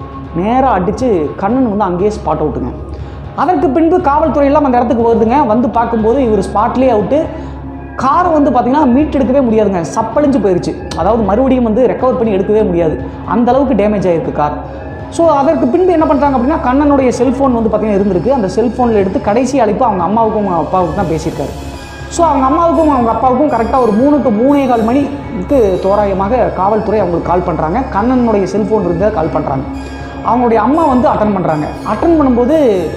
நேராக அடித்து கண்ணன் வந்து அங்கேயே ஸ்பாட் அவுட்டுங்க அதற்கு பின்பு காவல்துறையெல்லாம் அந்த இடத்துக்கு வருதுங்க வந்து பார்க்கும்போது இவர் ஸ்பாட்லேயே அவுட்டு காரை வந்து பார்த்தீங்கன்னா மீட் எடுக்கவே முடியாதுங்க சப்பழிஞ்சு போயிருச்சு அதாவது மறுபடியும் வந்து ரெக்கவர் பண்ணி எடுக்கவே முடியாது அந்த அளவுக்கு டேமேஜ் ஆயிருக்கு கார் ஸோ அதற்கு பின்பு என்ன பண்ணுறாங்க அப்படின்னா கண்ணனுடைய செல்ஃபோன் வந்து பார்த்தீங்கன்னா இருந்திருக்கு அந்த செல்ஃபோனில் எடுத்து கடைசி அழைப்பு அவங்க அம்மாவுக்கும் அவங்க அப்பாவுக்கும் தான் பேசியிருக்காரு ஸோ அவங்க அம்மாவுக்கும் அவங்க அப்பாவுக்கும் கரெக்டாக ஒரு மூணு டு மூணே கால் மணிக்கு தோராயமாக காவல்துறை அவங்களுக்கு கால் பண்ணுறாங்க கண்ணனுடைய செல்ஃபோன் இருந்தால் கால் பண்ணுறாங்க அவங்களுடைய அம்மா வந்து அட்டன் பண்ணுறாங்க அட்டன் பண்ணும்போது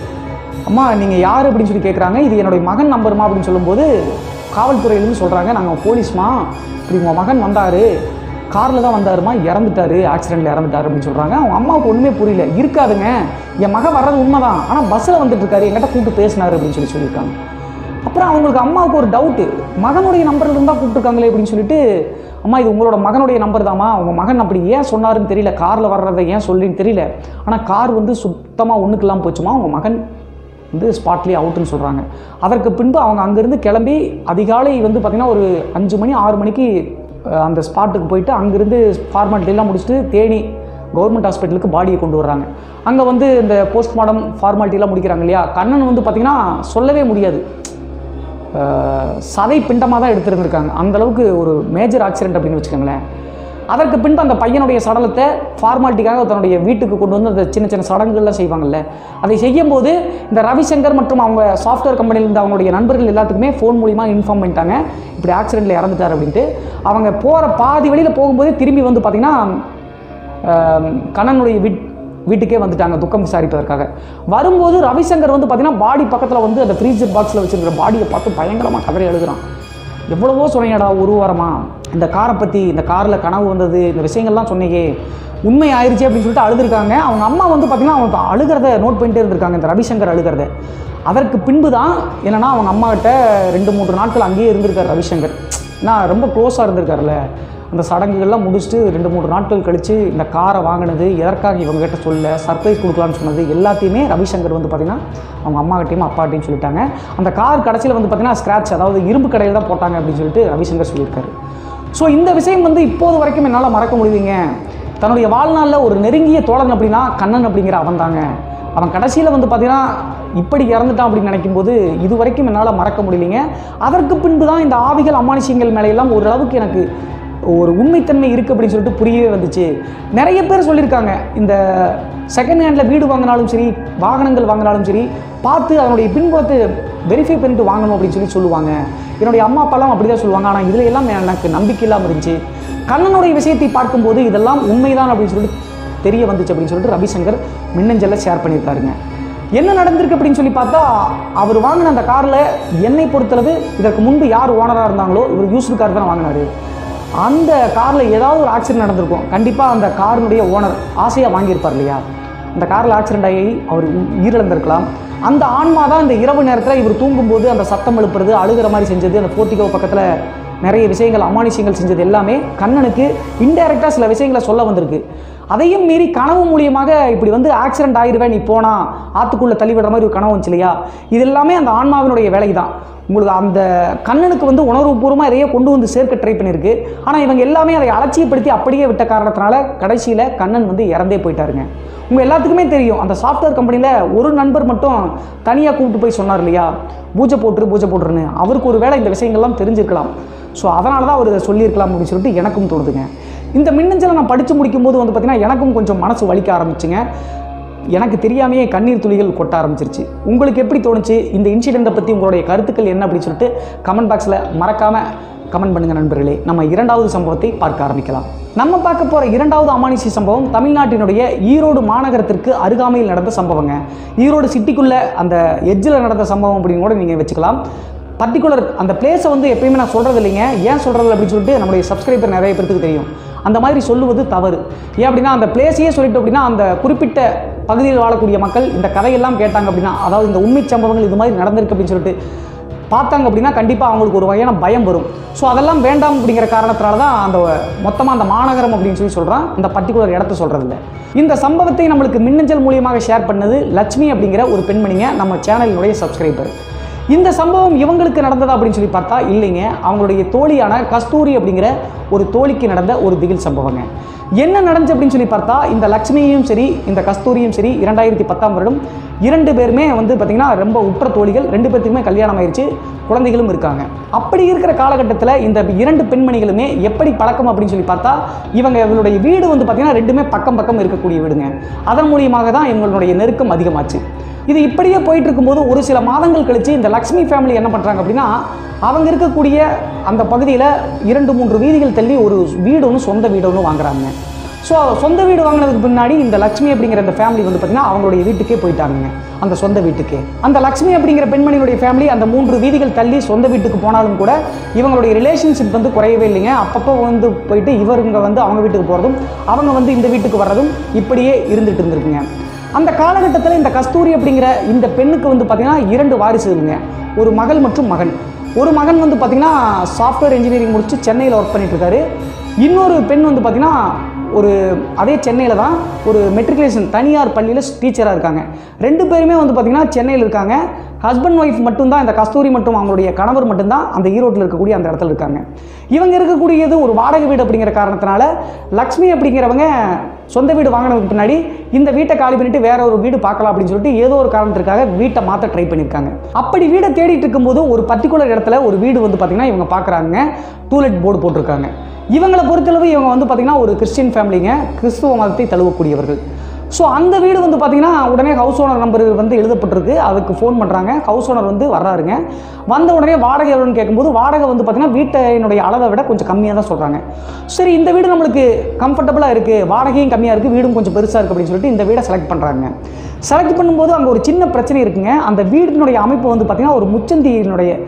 அம்மா நீங்கள் யார் அப்படின்னு சொல்லி கேட்குறாங்க இது என்னுடைய மகன் நம்பருமா அப்படின்னு சொல்லும்போது காவல்துறையிலேருந்து சொல்கிறாங்க நாங்கள் போலீஸ்மா இப்படி உங்கள் மகன் வந்தார் காரில் தான் வந்தாருமா இறந்துட்டாரு ஆக்சிடெண்ட்டில் இறந்துட்டாரு அப்படின்னு சொல்கிறாங்க அவங்க அம்மாவுக்கு ஒன்றுமே புரியல இருக்காதுங்க என் மகன் வர்றது உண்மைதான் ஆனால் பஸ்ஸில் வந்துட்டு இருக்காரு என்கிட்ட கூப்பிட்டு பேசினாரு அப்படின்னு சொல்லி சொல்லியிருக்காங்க அப்புறம் அவங்களுக்கு அம்மாவுக்கு ஒரு டவுட்டு மகனுடைய நம்பர்ல இருந்தால் கூப்பிட்டுருக்காங்களே அப்படின்னு சொல்லிட்டு அம்மா இது உங்களோட மகனுடைய நம்பர் தாம்மா உங்கள் மகன் அப்படி ஏன் சொன்னாருன்னு தெரியல காரில் வர்றதை ஏன் சொல்லின்னு தெரியல ஆனால் கார் வந்து சுத்தமாக ஒன்றுக்கு இல்லாமல் போச்சுமா உங்கள் மகன் வந்து ஸ்பாட்லேயே அவுட்டுன்னு சொல்கிறாங்க அதற்கு பின்பு அவங்க அங்கேருந்து கிளம்பி அதிகாலை வந்து பார்த்திங்கன்னா ஒரு அஞ்சு மணி ஆறு மணிக்கு அஹ், அந்த ஸ்பாட்டுக்கு போயிட்டு அங்கேருந்து ஃபார்மாலிட்டிலாம் முடிச்சுட்டு தேனி கவர்மெண்ட் ஹாஸ்பிட்டலுக்கு பாடியை கொண்டு வர்றாங்க அங்கே வந்து இந்த போஸ்ட்மார்ட்டம் ஃபார்மாலிட்டிலாம் முடிக்கிறாங்க இல்லையா கண்ணன் வந்து பார்த்திங்கன்னா சொல்லவே முடியாது அஹ், சதை பிண்டமாக தான் எடுத்துருந்துருக்காங்க அந்த அளவுக்கு ஒரு மேஜர் ஆக்சிடென்ட் அப்படின்னு வச்சுக்கோங்களேன் அதற்கு பின்பு அந்த பையனுடைய சடலத்தை ஃபார்மாலிட்டிக்காக தன்னுடைய வீட்டுக்கு கொண்டு வந்து அந்த சின்ன சின்ன சடங்குகள்லாம் செய்வாங்கல்ல அதை செய்யும்போது இந்த ரவிசங்கர் மற்றும் அவங்க சாஃப்ட்வேர் கம்பெனியில் இருந்த அவங்களுடைய நண்பர்கள் எல்லாத்துக்குமே ஃபோன் மூலிமா இன்ஃபார்ம் பண்ணிட்டாங்க இப்படி ஆக்சிடெண்ட்டில் இறந்துட்டார் அப்படின்ட்டு அவங்க போகிற பாதி வழியில் போகும்போதே திரும்பி வந்து பார்த்திங்கன்னா ஆம், கண்ணனுடைய வீட் வீட்டுக்கே வந்துட்டாங்க துக்கம் விசாரிப்பதற்காக வரும்போது ரவிசங்கர் வந்து பார்த்தீங்கன்னா பாடி பக்கத்தில் வந்து அந்த ஃப்ரீசர் பாக்ஸில் வச்சிருக்கிற பாடியை பார்த்து பயங்கரமாக கதறி எழுதுறான் எவ்வளவோ சொன்னீங்கடா ஒரு வாரமா இந்த காரை பற்றி இந்த காரில் கனவு வந்தது இந்த விஷயங்கள்லாம் சொன்னீங்க உண்மை ஆயிருச்சு அப்படின்னு சொல்லிட்டு அழுதுருக்காங்க அவங்க அம்மா வந்து பார்த்திங்கன்னா அவங்க அழுகிறத நோட் பண்ணிட்டே இருந்திருக்காங்க இந்த ரவிசங்கர் அழுகிறத அதற்கு பின்பு தான் என்னென்னா அவங்க அம்மாகிட்ட ரெண்டு மூன்று நாட்கள் அங்கேயே இருந்திருக்கார் ரவிசங்கர் நான் ரொம்ப க்ளோஸாக இருந்திருக்காருல்ல அந்த சடங்குகள்லாம் முடிச்சுட்டு ரெண்டு மூணு நாட்கள் கழித்து இந்த காரை வாங்கினது எதற்காக இவங்ககிட்ட சொல்ல சர்ப்ரைஸ் கொடுக்கலான்னு சொன்னது எல்லாத்தையுமே ரவிசங்கர் வந்து பார்த்திங்கன்னா அவங்க அம்மாகிட்டையும் அப்பாட்டையும் சொல்லிட்டாங்க அந்த கார் கடைசியில் வந்து பார்த்திங்கன்னா ஸ்க்ராட்ச் அதாவது இரும்பு கடையில் தான் போட்டாங்க அப்படின்னு சொல்லிட்டு ரவிசங்கர் சொல்லியிருக்காரு ஸோ இந்த விஷயம் வந்து இப்போது வரைக்கும் என்னால் மறக்க முடியுதுங்க தன்னுடைய வாழ்நாளில் ஒரு நெருங்கிய தோழன் அப்படின்னா கண்ணன் அப்படிங்கிற அவன் தாங்க அவன் கடைசியில் வந்து பார்த்தீங்கன்னா இப்படி இறந்துட்டான் அப்படின்னு நினைக்கும்போது இது வரைக்கும் என்னால் மறக்க முடியலைங்க அதற்கு பின்பு தான் இந்த ஆவிகள் அமானுஷியங்கள் மேலையெல்லாம் ஓரளவுக்கு எனக்கு ஒரு உண்மைத்தன்மை இருக்குது அப்படின்னு சொல்லிட்டு புரியவே வந்துச்சு நிறைய பேர் சொல்லியிருக்காங்க இந்த செகண்ட் ஹேண்டில் வீடு வாங்கினாலும் சரி வாகனங்கள் வாங்கினாலும் சரி பார்த்து அதனுடைய பின்புறத்தை வெரிஃபை பண்ணிட்டு வாங்கணும் அப்படின்னு சொல்லி சொல்லுவாங்க என்னுடைய அம்மா அப்பாலாம் அப்படி தான் சொல்லுவாங்க ஆனால் இதில் எல்லாம் எனக்கு நம்பிக்கை இல்லாமல் இருந்துச்சு கண்ணனுடைய விஷயத்தை பார்க்கும்போது இதெல்லாம் உண்மைதான் அப்படின்னு சொல்லிட்டு தெரிய வந்துச்சு அப்படின்னு சொல்லிட்டு ரவிசங்கர் மின்னஞ்சலில் ஷேர் பண்ணியிருக்காருங்க என்ன நடந்திருக்கு அப்படின்னு சொல்லி பார்த்தா அவர் வாங்கின அந்த காரில் என்னை பொறுத்தளவு இதற்கு முன்பு யார் ஓனராக இருந்தாங்களோ இவர் யூஸ்டு கார் தான் வாங்கினாரு அந்த காரில் ஏதாவது ஒரு ஆக்சிடென்ட் நடந்திருக்கும் கண்டிப்பாக அந்த காரினுடைய ஓனர் ஆசையாக வாங்கியிருப்பார் இல்லையா அந்த காரில் ஆக்சிடென்ட் ஆகி அவர் உ- உயிரிழந்திருக்கலாம் அந்த ஆன்மா தான் இந்த இரவு நேரத்தில் இவர் தூங்கும்போது அந்த சத்தம் எழுப்புறது அழுகிற மாதிரி செஞ்சது அந்த போர்ட்டிகோ பக்கத்தில் நிறைய விஷயங்கள் அமானுஷயங்கள் செஞ்சது எல்லாமே கண்ணனுக்கு இன்டைரக்டாக சில விஷயங்களை சொல்ல வந்திருக்கு அதையும் மீறி கனவு மூலியமாக இப்படி வந்து ஆக்சிடென்ட் ஆயிருவேன் நீ போனா ஆத்துக்குள்ளே தள்ளிவிடுற மாதிரி ஒரு கனவு வந்துச்சு இல்லையா இது எல்லாமே அந்த ஆன்மாவினுடைய வேலை தான் உங்களுக்கு அந்த கண்ணனுக்கு வந்து உணர்வுபூர்வமாக இதையே கொண்டு வந்து சேர்க்க ட்ரை பண்ணியிருக்கு ஆனால் இவங்க எல்லாமே அதை அலட்சியப்படுத்தி அப்படியே விட்ட காரணத்தினால கடைசியில் கண்ணன் வந்து இறந்தே போயிட்டாருங்க உங்கள் எல்லாத்துக்குமே தெரியும் அந்த சாஃப்ட்வேர் கம்பெனியில் ஒரு நண்பர் மட்டும் தனியாக கூப்பிட்டு போய் சொன்னார் இல்லையா பூஜை போட்டுரு பூஜை போட்டுருன்னு அவருக்கு ஒரு வேளை இந்த விஷயங்கள்லாம் தெரிஞ்சிருக்கலாம் ஸோ அதனால தான் அவர் இதை சொல்லியிருக்கலாம் அப்படின்னு சொல்லிட்டு எனக்கும் தோணுதுங்க இந்த மின்னஞ்சலை நான் படித்து முடிக்கும்போது வந்து பார்த்திங்கன்னா எனக்கும் கொஞ்சம் மனசு வலிக்க ஆரம்பிச்சுங்க எனக்கு தெரியாமையே கண்ணீர் துளிகள் கொட்ட ஆரம்பிச்சிருச்சு உங்களுக்கு எப்படி தோணுச்சு இந்த இன்சிடெண்ட்டை பற்றி உங்களுடைய கருத்துக்கள் என்ன அப்படின்னு சொல்லிட்டு கமெண்ட் பாக்ஸில் மறக்காமல் கமெண்ட் பண்ணுங்கள் நண்பர்களே நம்ம இரண்டாவது சம்பவத்தை பார்க்க ஆரம்பிக்கலாம் நம்ம பார்க்க போகிற இரண்டாவது அமானுஷி சம்பவம் தமிழ்நாட்டினுடைய ஈரோடு மாநகரத்திற்கு அருகாமையில் நடந்த சம்பவங்க ஈரோடு சிட்டிக்குள்ளே அந்த எட்ஜில் நடந்த சம்பவம் அப்படின்னு கூட நீங்கள் வச்சுக்கலாம் பர்டிகுலர் அந்த பிளேஸை வந்து எப்பயுமே நான் சொல்கிறது இல்லைங்க ஏன் சொல்கிறது அப்படின்னு சொல்லிட்டு நம்மளுடைய சப்ஸ்கிரைபர் நிறைய பேருக்கு தெரியும் அந்த மாதிரி சொல்லுவது தவறு ஏன் அப்படின்னா அந்த பிளேஸையே சொல்லிட்டு அப்படின்னா அந்த குறிப்பிட்ட பகுதியில் வாழக்கூடிய மக்கள் இந்த கதையெல்லாம் கேட்டாங்க அப்படின்னா அதாவது இந்த உண்மை சம்பவங்கள் இது மாதிரி நடந்திருக்கு அப்படின்னு சொல்லிட்டு பார்த்தாங்க அப்படின்னா கண்டிப்பாக அவங்களுக்கு ஒரு வகையான பயம் வரும் ஸோ அதெல்லாம் வேண்டாம் அப்படிங்கிற காரணத்தினால தான் அந்த மொத்தமாக அந்த மாநகரம் அப்படின்னு சொல்லி சொல்கிறான் இந்த பர்டிகுலர் இடத்த சொல்கிறதில்ல இந்த சம்பவத்தை நம்மளுக்கு மின்னஞ்சல் மூலியமாக ஷேர் பண்ணது லட்சுமி அப்படிங்கிற ஒரு பெண்மணிங்க நம்ம சேனலினுடைய சப்ஸ்கிரைபர் இந்த சம்பவம் இவங்களுக்கு நடந்ததா அப்படின்னு சொல்லி பார்த்தா இல்லைங்க அவங்களுடைய தோழியான கஸ்தூரி அப்படிங்கிற ஒரு தோழிக்கு நடந்த ஒரு திகில் சம்பவங்க என்ன நடந்துச்சு அப்படின்னு சொல்லி பார்த்தா இந்த லக்ஷ்மியும் சரி இந்த கஸ்தூரியும் சரி இரண்டாயிரத்தி பத்தாம் வருடம் இரண்டு பேருமே வந்து பார்த்திங்கன்னா ரொம்ப உற்ற தோழிகள் ரெண்டு பேர்த்துக்குமே கல்யாணம் ஆயிடுச்சு குழந்தைகளும் இருக்காங்க அப்படி இருக்கிற காலகட்டத்தில் இந்த இரண்டு பெண்மணிகளுமே எப்படி பழக்கம் அப்படின்னு சொல்லி பார்த்தா இவங்க இவங்களுடைய வீடு வந்து பார்த்திங்கன்னா ரெண்டுமே பக்கம் பக்கம் இருக்கக்கூடிய வீடுங்க அதன் மூலியமாக தான் இவங்களுடைய நெருக்கம் அதிகமாச்சு இது இப்படியே போயிட்டு இருக்கும்போது ஒரு சில மாதங்கள் கழிச்சு இந்த லக்ஷ்மி ஃபேமிலி என்ன பண்ணுறாங்க அப்படின்னா அவங்க இருக்கக்கூடிய அந்த பகுதியில் இரண்டு மூன்று வீதிகள் தள்ளி ஒரு வீடு ஒன்று சொந்த வீடு ஒன்று வாங்குறாங்க ஸோ சொந்த வீடு வாங்கினதுக்கு பின்னாடி இந்த லக்ஷ்மி அப்படிங்கிற அந்த ஃபேமிலி வந்து பார்த்திங்கன்னா அவங்களுடைய வீட்டுக்கே போயிட்டாங்க அந்த சொந்த வீட்டுக்கே அந்த லக்ஷ்மி அப்படிங்கிற பெண்மணியுடைய ஃபேமிலி அந்த மூன்று வீதிகள் தள்ளி சொந்த வீட்டுக்கு போனாலும் கூட இவங்களுடைய ரிலேஷன்ஷிப் வந்து குறையவே இல்லைங்க அப்பப்போ வந்து போயிட்டு இவருங்க வந்து அவங்க வீட்டுக்கு போகிறதும் அவங்க வந்து இந்த வீட்டுக்கு வர்றதும் இப்படியே இருந்துட்டு இருந்திருக்குங்க அந்த காலகட்டத்தில் இந்த கஸ்தூரி அப்படிங்கிற இந்த பெண்ணுக்கு வந்து பார்த்திங்கன்னா இரண்டு வாரிசுங்க ஒரு மகள் மற்றும் மகன் ஒரு மகன் வந்து பார்த்திங்கன்னா சாஃப்ட்வேர் இன்ஜினியரிங் முடிச்சு சென்னையில் ஒர்க் பண்ணிட்டு இருக்காரு இன்னொரு பெண் வந்து பார்த்திங்கன்னா ஒரு அதே சென்னையில் தான் ஒரு மெட்ரிகுலேஷன் தனியார் பள்ளியில் டீச்சராக இருக்காங்க ரெண்டு பேருமே வந்து பார்த்திங்கன்னா சென்னையில் இருக்காங்க ஹஸ்பண்ட் ஒய்ஃப் மட்டும்தான் இந்த கஸ்தூரி மற்றும் அவங்களுடைய கணவர் மட்டும்தான் அந்த ஈரோட்டில் இருக்கக்கூடிய அந்த இடத்துல இருக்காங்க இவங்க இருக்கக்கூடியது ஒரு வாடகை வீடு அப்படிங்கிற காரணத்தினால லக்ஷ்மி அப்படிங்கிறவங்க சொந்த வீடு வாங்கினதுக்கு பின்னாடி இந்த வீட்டை காலி பண்ணிட்டு வேற ஒரு வீடு பார்க்கலாம் அப்படின்னு சொல்லிட்டு ஏதோ ஒரு காரணத்திற்காக வீட்டை மாற்ற ட்ரை பண்ணியிருக்காங்க அப்படி வீடை தேடிட்டு இருக்கும்போது ஒரு பர்டிகுலர் இடத்துல ஒரு வீடு வந்து பார்த்திங்கன்னா இவங்க பார்க்குறாங்க டூலெட் போர்டு போட்டிருக்காங்க இவங்களை பொறுத்தளவு இவங்க வந்து பார்த்திங்கன்னா ஒரு கிறிஸ்டியன் ஃபேமிலிங்க கிறிஸ்துவ மதத்தை தழுவக்கூடியவர்கள் ஸோ அந்த வீடு வந்து பார்த்திங்கன்னா உடனே ஹவுஸ் ஓனர் நம்பர் வந்து எழுதப்பட்டிருக்கு அதுக்கு ஃபோன் பண்ணுறாங்க ஹவுஸ் ஓனர் வந்து வர்றாருங்க வந்த உடனே வாடகை எவ்வளோன்னு கேட்கும்போது வாடகை வந்து பார்த்திங்கன்னா வீட்டினுடைய அளவை விட கொஞ்சம் கம்மியாக தான் சொல்கிறாங்க சரி இந்த வீடு நம்மளுக்கு கம்ஃபர்டபுளாக இருக்குது வாடகையும் கம்மியாக இருக்குது வீடும் கொஞ்சம் பெருசாக இருக்குது அப்படின்னு சொல்லிட்டு இந்த வீடை செலக்ட் பண்ணுறாங்க செலக்ட் பண்ணும்போது அங்கே ஒரு சின்ன பிரச்சனை இருக்குங்க அந்த வீடினுடைய அமைப்பு வந்து பார்த்திங்கன்னா ஒரு முச்சந்தியினுடைய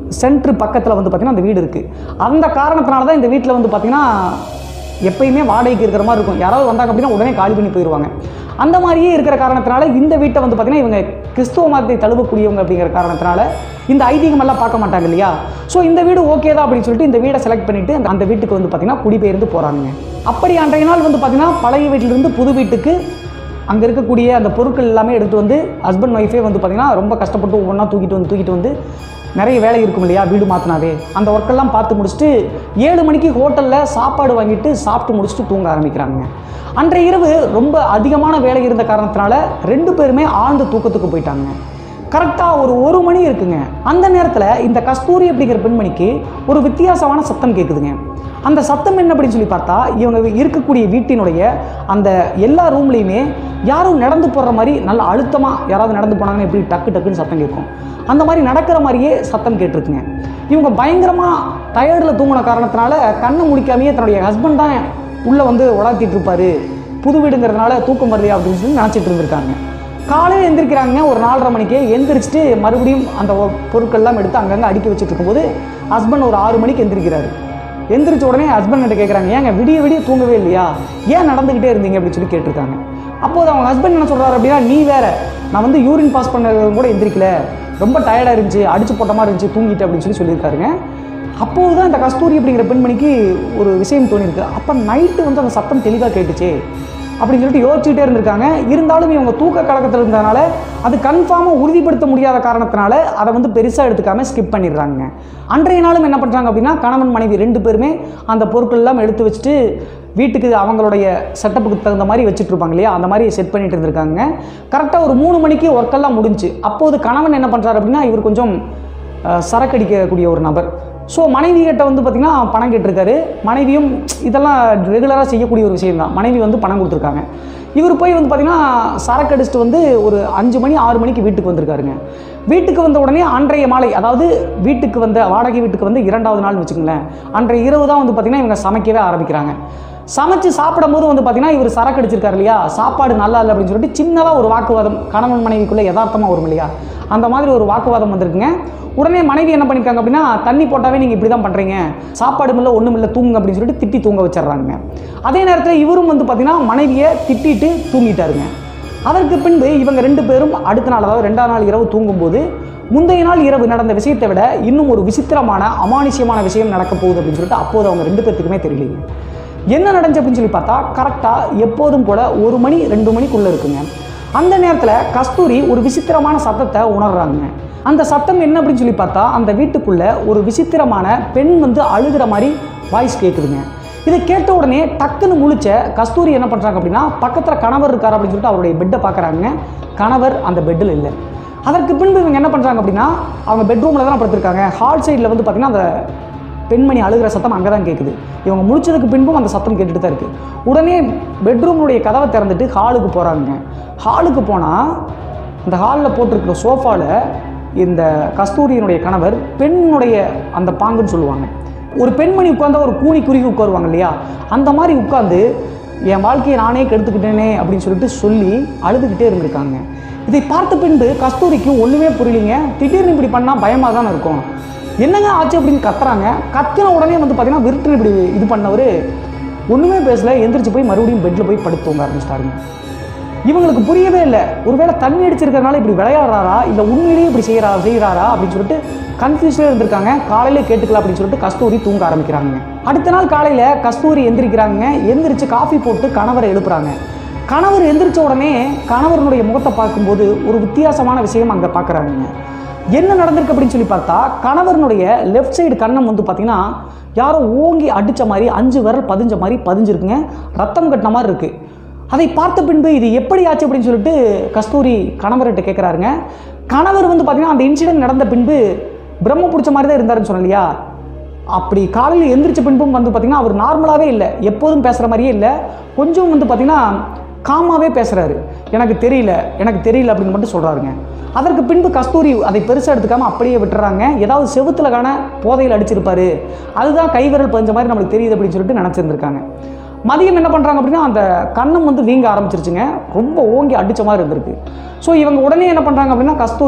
சென்ட்ரு பக்கத்தில் வந்து பார்த்திங்கன்னா அந்த வீடு இருக்குது அந்த காரணத்தினால தான் இந்த வீட்டில் வந்து பார்த்திங்கன்னா எப்பயுமே வாடகைக்கு இருக்கிற மாதிரி இருக்கும் யாராவது வந்தாங்க அப்படின்னா உடனே காலி பண்ணி போயிடுவாங்க அந்த மாதிரியே இருக்கிற காரணத்தினால இந்த வீட்டை வந்து பார்த்திங்கன்னா இவங்க கிறிஸ்துவ மதத்தை தழுவக்கூடியவங்க அப்படிங்கிற காரணத்தினால இந்த ஐதீகம் எல்லாம் பார்க்க மாட்டாங்க இல்லையா ஸோ இந்த வீடு ஓகே தான் அப்படின்னு சொல்லிட்டு இந்த வீடை செலக்ட் பண்ணிட்டு அந்த- அந்த வீட்டுக்கு வந்து பார்த்திங்கன்னா குடிபெயர்ந்து போகிறாங்க அப்படி அன்றைய நாள் வந்து பார்த்திங்கன்னா பழைய வீட்டிலிருந்து புது வீட்டுக்கு அங்கே இருக்கக்கூடிய அந்த பொருட்கள் எல்லாமே எடுத்து வந்து ஹஸ்பண்ட் ஒய்ஃபே வந்து பார்த்திங்கன்னா ரொம்ப கஷ்டப்பட்டு ஒவ்வொன்றா தூக்கிட்டு வந்து தூக்கிட்டு வந்து நிறைய வேலை இருக்கும் இல்லையா வீடு மாற்றினாவே அந்த ஒர்க்கெல்லாம் பார்த்து முடிச்சுட்டு ஏழு மணிக்கு ஹோட்டலில் சாப்பாடு வாங்கிட்டு சாப்பிட்டு முடிச்சுட்டு தூங்க ஆரம்பிக்கிறாங்க அன்றைய இரவு ரொம்ப அதிகமான வேலை இருந்த காரணத்தினால ரெண்டு பேருமே ஆழ்ந்த தூக்கத்துக்கு போயிட்டாங்க கரெக்டாக ஒரு ஒரு மணி இருக்குங்க அந்த நேரத்தில் இந்த கஸ்தூரி அப்படிங்கிற பெண்மணிக்கு ஒரு வித்தியாசமான சத்தம் கேட்குதுங்க அந்த சத்தம் என்ன அப்படின்னு சொல்லி பார்த்தா இவங்க இருக்கக்கூடிய வீட்டினுடைய அந்த எல்லா ரூம்லேயுமே யாரும் நடந்து போடுற மாதிரி நல்ல அழுத்தமாக யாராவது நடந்து போனாங்கன்னா எப்படி டக்கு டக்குன்னு சத்தம் கேட்கும் அந்த மாதிரி நடக்கிற மாதிரியே சத்தம் கேட்டிருக்குங்க இவங்க பயங்கரமாக டயர்டில் தூங்கின காரணத்தினால கண்ணை முடிக்காமையே தன்னுடைய ஹஸ்பண்ட் தான் உள்ளே வந்து உலாத்திட்டு இருப்பாரு புது வீடுங்கிறதுனால தூக்கம் வரலையா அப்படின்னு சொல்லி நினச்சிட்டு இருந்திருக்காங்க காலையில் எந்திரிக்கிறாங்க ஒரு நாலரை மணிக்கு எந்திரிச்சிட்டு மறுபடியும் அந்த ஒ- பொருட்கள்லாம் எடுத்து அங்கங்கே அடுக்கி வச்சுட்டு இருக்கும்போது ஹஸ்பண்ட் ஒரு ஆறு மணிக்கு எந்திரிக்கிறாரு எந்திரிச்ச உடனே ஹஸ்பண்ட் கிட்ட கேட்குறாங்க ஏங்க விடிய விடிய தூங்கவே இல்லையா ஏன் நடந்துக்கிட்டே இருந்தீங்க அப்படின்னு சொல்லி கேட்டிருக்காங்க அப்போது அவங்க ஹஸ்பண்ட் என்ன சொல்கிறாரு அப்படின்னா நீ வேற நான் வந்து யூரின் பாஸ் பண்ண கூட எந்திரிக்கல ரொம்ப டயர்டாக இருந்துச்சு அடிச்சு போட்ட மாதிரி இருந்துச்சு தூங்கிட்டு அப்படின்னு சொல்லி சொல்லியிருக்காருங்க அப்போது தான் இந்த கஸ்தூரி அப்படிங்கிற பெண்மணிக்கு ஒரு விஷயம் தோணியிருக்கு அப்போ நைட்டு வந்து அந்த சத்தம் தெளிவாக கேட்டுச்சே அப்படின்னு சொல்லிட்டு யோசிச்சுட்டே இருந்திருக்காங்க இருந்தாலும் இவங்க தூக்க கலக்கத்தில் இருந்ததுனால அது கன்ஃபார்மாக உறுதிப்படுத்த முடியாத காரணத்தினால அதை வந்து பெருசாக எடுத்துக்காம ஸ்கிப் பண்ணிடுறாங்க அன்றைய நாளும் என்ன பண்ணுறாங்க அப்படின்னா கணவன் மனைவி ரெண்டு பேருமே அந்த பொருட்கள் எல்லாம் எடுத்து வச்சுட்டு வீட்டுக்கு அவங்களுடைய செட்டப்புக்கு தகுந்த மாதிரி வச்சுட்டு இருப்பாங்க இல்லையா அந்த மாதிரி செட் பண்ணிட்டு இருந்திருக்காங்க கரெக்டாக ஒரு மூணு மணிக்கு ஒர்க்கெல்லாம் முடிஞ்சு அப்போது கணவன் என்ன பண்ணுறாரு அப்படின்னா இவர் கொஞ்சம் அஹ், சரக்கடிக்கக்கூடிய ஒரு நபர் ஸோ மனைவி கிட்ட வந்து பார்த்திங்கன்னா பணம் கேட்டிருக்காரு மனைவியும் இதெல்லாம் ரெகுலராக செய்யக்கூடிய ஒரு விஷயம் தான் மனைவி வந்து பணம் கொடுத்துருக்காங்க இவர் போய் வந்து பார்த்திங்கன்னா சரக்கு அடிச்சுட்டு வந்து ஒரு அஞ்சு மணி ஆறு மணிக்கு வீட்டுக்கு வந்திருக்காருங்க வீட்டுக்கு வந்த உடனே அன்றைய மாலை அதாவது வீட்டுக்கு வந்த வாடகை வீட்டுக்கு வந்து இரண்டாவது நாள் வச்சுக்கோங்களேன் அன்றைய இரவு தான் வந்து பார்த்திங்கன்னா இவங்க சமைக்கவே ஆரம்பிக்கிறாங்க சமைச்சு சாப்பிடும்போது வந்து பார்த்தீங்கன்னா இவர் சரக்கு அடிச்சிருக்காரு இல்லையா சாப்பாடு நல்லா இல்லை அப்படின்னு சொல்லிட்டு சின்னதாக ஒரு வாக்குவாதம் கணவன் மனைவிக்குள்ளே யதார்த்தமாக வரும் இல்லையா அந்த மாதிரி ஒரு வாக்குவாதம் வந்திருக்குங்க உடனே மனைவி என்ன பண்ணியிருக்காங்க அப்படின்னா தண்ணி போட்டாவே நீங்கள் இப்படி தான் பண்ணுறீங்க சாப்பாடு இல்லை ஒன்றும் இல்லை தூங்குங்க அப்படின்னு சொல்லிட்டு திட்டி தூங்க வச்சிடுறாங்க அதே நேரத்தில் இவரும் வந்து பார்த்தீங்கன்னா மனைவியை திட்டிட்டு தூங்கிட்டாருங்க அதற்கு பின்பு இவங்க ரெண்டு பேரும் அடுத்த நாள் அதாவது ரெண்டாம் நாள் இரவு தூங்கும்போது முந்தைய நாள் இரவு நடந்த விஷயத்தை விட இன்னும் ஒரு விசித்திரமான அமானுஷ்யமான விஷயம் நடக்க போகுது அப்படின்னு சொல்லிட்டு அப்போது அவங்க ரெண்டு பேர்த்துக்குமே தெரியலைங்க என்ன நடந்துச்சு அப்படின்னு சொல்லி பார்த்தா கரெக்டாக எப்போதும் போல ஒரு மணி ரெண்டு மணிக்குள்ளே இருக்குங்க அந்த நேரத்தில் கஸ்தூரி ஒரு விசித்திரமான சத்தத்தை உணர்றாங்க அந்த சத்தம் என்ன அப்படின்னு சொல்லி பார்த்தா அந்த வீட்டுக்குள்ள ஒரு விசித்திரமான பெண் வந்து அழுகிற மாதிரி வாய்ஸ் கேட்குதுங்க இதை கேட்ட உடனே டக்குன்னு முழிச்ச கஸ்தூரி என்ன பண்ணுறாங்க அப்படின்னா பக்கத்தில் கணவர் இருக்கார் அப்படின்னு சொல்லிட்டு அவருடைய பெட்டை பார்க்குறாங்க கணவர் அந்த பெட்டில் இல்லை அதற்கு பின்பு இவங்க என்ன பண்ணுறாங்க அப்படின்னா அவங்க பெட்ரூமில் தான் படுத்திருக்காங்க ஹால் சைடில் வந்து பார்த்திங்கன்னா அந்த பெண்மணி அழுகிற சத்தம் அங்கே தான் கேட்குது இவங்க முடிச்சதுக்கு பின்பும் அந்த சத்தம் கேட்டுட்டு தான் இருக்குது உடனே பெட்ரூமுடைய கதவை திறந்துட்டு ஹாலுக்கு போகிறாங்க ஹாலுக்கு போனால் இந்த ஹாலில் போட்டிருக்கிற சோஃபாவில் இந்த கஸ்தூரியினுடைய கணவர் பெண்ணுடைய அந்த பாங்குன்னு சொல்லுவாங்க ஒரு பெண்மணி உட்கார்ந்தா ஒரு கூனி குறுகி உட்காருவாங்க இல்லையா அந்த மாதிரி உட்காந்து என் வாழ்க்கையை நானே கெடுத்துக்கிட்டேனே அப்படின்னு சொல்லிட்டு சொல்லி அழுதுகிட்டே இருந்திருக்காங்க இதை பார்த்த பின்பு கஸ்தூரிக்கு ஒன்றுமே புரியலைங்க திடீர்னு இப்படி பண்ணால் பயமாக தானே இருக்கும் என்னங்க ஆச்சு அப்படின்னு கத்துறாங்க கத்தின உடனே வந்து பார்த்தீங்கன்னா விருட்டுன்னு இப்படி இது பண்ணவர் ஒன்றுமே பேசல எந்திரிச்சு போய் மறுபடியும் பெட்டில் போய் படுத்து தூங்க ஆரம்பிச்சிட்டாருங்க இவங்களுக்கு புரியவே இல்லை ஒருவேளை தண்ணி அடிச்சிருக்கறனால இப்படி விளையாடுறாரா இல்லை உண்மையிலேயே இப்படி செய்கிறா செய்கிறாரா அப்படின்னு சொல்லிட்டு கன்ஃபியூஸ்லேயே இருந்திருக்காங்க காலையில கேட்டுக்கலாம் அப்படின்னு சொல்லிட்டு கஸ்தூரி தூங்க ஆரம்பிக்கிறாங்க அடுத்த நாள் காலையில் கஸ்தூரி எந்திரிக்கிறாங்க எந்திரிச்சு காஃபி போட்டு கணவரை எழுப்புறாங்க கணவர் எந்திரிச்ச உடனே கணவருடைய முகத்தை பார்க்கும்போது ஒரு வித்தியாசமான விஷயம் அங்கே பார்க்குறாங்க என்ன நடந்திருக்கு அப்படின்னு சொல்லி பார்த்தா கணவரனுடைய லெஃப்ட் சைடு கண்ணம் வந்து பார்த்தீங்கன்னா யாரோ ஓங்கி அடித்த மாதிரி அஞ்சு விரல் பதிஞ்ச மாதிரி பதிஞ்சிருக்குங்க ரத்தம் கட்டின மாதிரி இருக்குது அதை பார்த்த பின்பு இது எப்படி ஆச்சு அப்படின்னு சொல்லிட்டு கஸ்தூரி கணவர்கிட்ட கேட்குறாருங்க கணவர் வந்து பார்த்தீங்கன்னா அந்த இன்சிடென்ட் நடந்த பின்பு பிரம்ம பிடிச்ச மாதிரி தான் இருந்தாருன்னு சொன்னேன் இல்லையா அப்படி காலையில் எந்திரிச்ச பின்பும் வந்து பார்த்திங்கன்னா அவர் நார்மலாகவே இல்லை எப்போதும் பேசுகிற மாதிரியே இல்லை கொஞ்சம் வந்து பார்த்திங்கன்னா காமாவே பேசுகிறாரு எனக்கு தெரியல எனக்கு தெரியல அப்படின்னு மட்டும் சொல்கிறாருங்க அதற்கு பின்பு கஸ்தூரி அதை பெருசாக எடுத்துக்காம அப்படியே விட்டுறாங்க ஏதாவது செவுத்துல காண போதையில் அடிச்சிருப்பாரு அதுதான் கைவிரல் பதிஞ்ச மாதிரி நம்மளுக்கு தெரியுது அப்படின்னு சொல்லிட்டு நினச்சிருந்துருக்காங்க மதியம் என்ன பண்ணுறாங்க அப்படின்னா அந்த கண்ணம் வந்து வீங்க ஆரம்பிச்சிருச்சுங்க ரொம்ப ஓங்கி அடித்த மாதிரி இருந்திருக்கு ஸோ இவங்க உடனே என்ன பண்ணுறாங்க அப்படின்னா கஸ்தூரி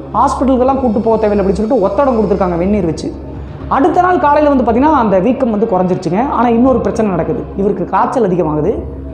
ஹாஸ்பிட்டலுக்கெல்லாம் கூட்டு போக தேவையில்லை அப்படின்னு சொல்லிட்டு ஒத்தடம் கொடுத்துருக்காங்க வெந்நீர் வச்சு அடுத்த நாள் காலையில் வந்து பார்த்திங்கன்னா அந்த வீக்கம் வந்து குறைஞ்சிருச்சுங்க ஆனால் இன்னொரு பிரச்சனை நடக்குது இவருக்கு காய்ச்சல் அதிகமாகுது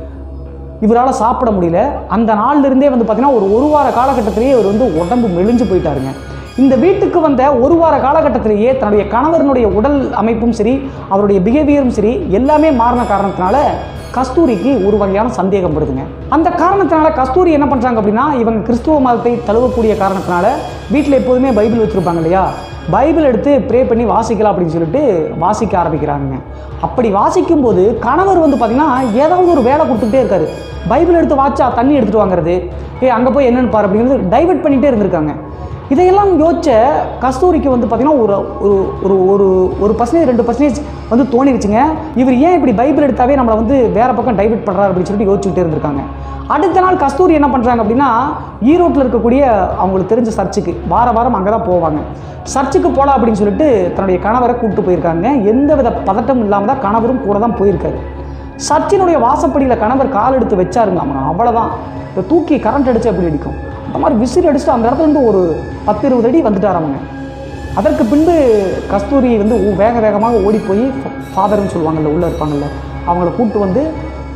இவரால் சாப்பிட முடியல அந்த நாள்ல இருந்தே வந்து பார்த்தீங்கன்னா ஒரு ஒரு வார காலகட்டத்திலேயே இவர் வந்து உடம்பு மெலிஞ்சு போயிட்டாருங்க இந்த வீட்டுக்கு வந்த ஒரு வார காலகட்டத்திலேயே தன்னுடைய கணவரினுடைய உடல் அமைப்பும் சரி அவருடைய பிஹேவியரும் சரி எல்லாமே மாறின காரணத்தினால கஸ்தூரிக்கு ஒரு வகையான சந்தேகம் படுதுங்க அந்த காரணத்தினால கஸ்தூரி என்ன பண்ணுறாங்க அப்படின்னா இவங்க கிறிஸ்துவ மதத்தை தழுவக்கூடிய காரணத்தினால வீட்டில் எப்போதுமே பைபிள் வச்சுருப்பாங்க இல்லையா பைபிள் எடுத்து ப்ரே பண்ணி வாசிக்கலாம் அப்படின்னு சொல்லிட்டு வாசிக்க ஆரம்பிக்கிறாங்க அப்படி வாசிக்கும்போது கணவர் வந்து பார்த்திங்கன்னா ஏதாவது ஒரு வேலை கொடுத்துக்கிட்டே இருக்காரு பைபிள் எடுத்து வாச்சா தண்ணி எடுத்துகிட்டு வாங்குறது ஏ அங்கே போய் என்னென்னு பாரு அப்படிங்கிறது டைவர்ட் பண்ணிகிட்டே இருந்திருக்காங்க இதையெல்லாம் யோசிச்ச கஸ்தூரிக்கு வந்து பார்த்திங்கன்னா ஒரு ஒரு ஒரு ஒரு ஒரு பர்சன்டேஜ் ரெண்டு பர்சன்டேஜ் வந்து தோணிருச்சுங்க இவர் ஏன் இப்படி பைபிள் எடுத்தாவே நம்மளை வந்து வேற பக்கம் டைவர்ட் பண்ணுறாரு அப்படின்னு சொல்லிட்டு யோசிச்சுட்டே இருந்திருக்காங்க அடுத்த நாள் கஸ்தூரி என்ன பண்ணுறாங்க அப்படின்னா ஈரோட்டில் இருக்கக்கூடிய அவங்களுக்கு தெரிஞ்ச சர்ச்சுக்கு வார வாரம் அங்கே தான் போவாங்க சர்ச்சுக்கு போகலாம் அப்படின்னு சொல்லிட்டு தன்னுடைய கணவரை கூப்பிட்டு போயிருக்காங்க எந்த வித பதட்டம் இல்லாமல் தான் கணவரும் கூட தான் போயிருக்காரு சர்ச்சினுடைய வாசப்படியில் கணவர் கால் எடுத்து வச்சாருங்க அவங்க அவ்வளோதான் இந்த தூக்கி கரண்ட் அடிச்சு அப்படி அடிக்கும் அந்த மாதிரி விசிறி அடிச்சுட்டு அந்த இடத்துல இருந்து ஒரு பத்து இருபது அடி வந்துட்டார் அவங்க அதற்கு பின்பு கஸ்தூரி வந்து ஊ- வேக வேகமாக ஓடி போய் ஃபாதர்னு சொல்லுவாங்கல்ல உள்ளே இருப்பாங்கல்ல அவங்கள கூப்பிட்டு வந்து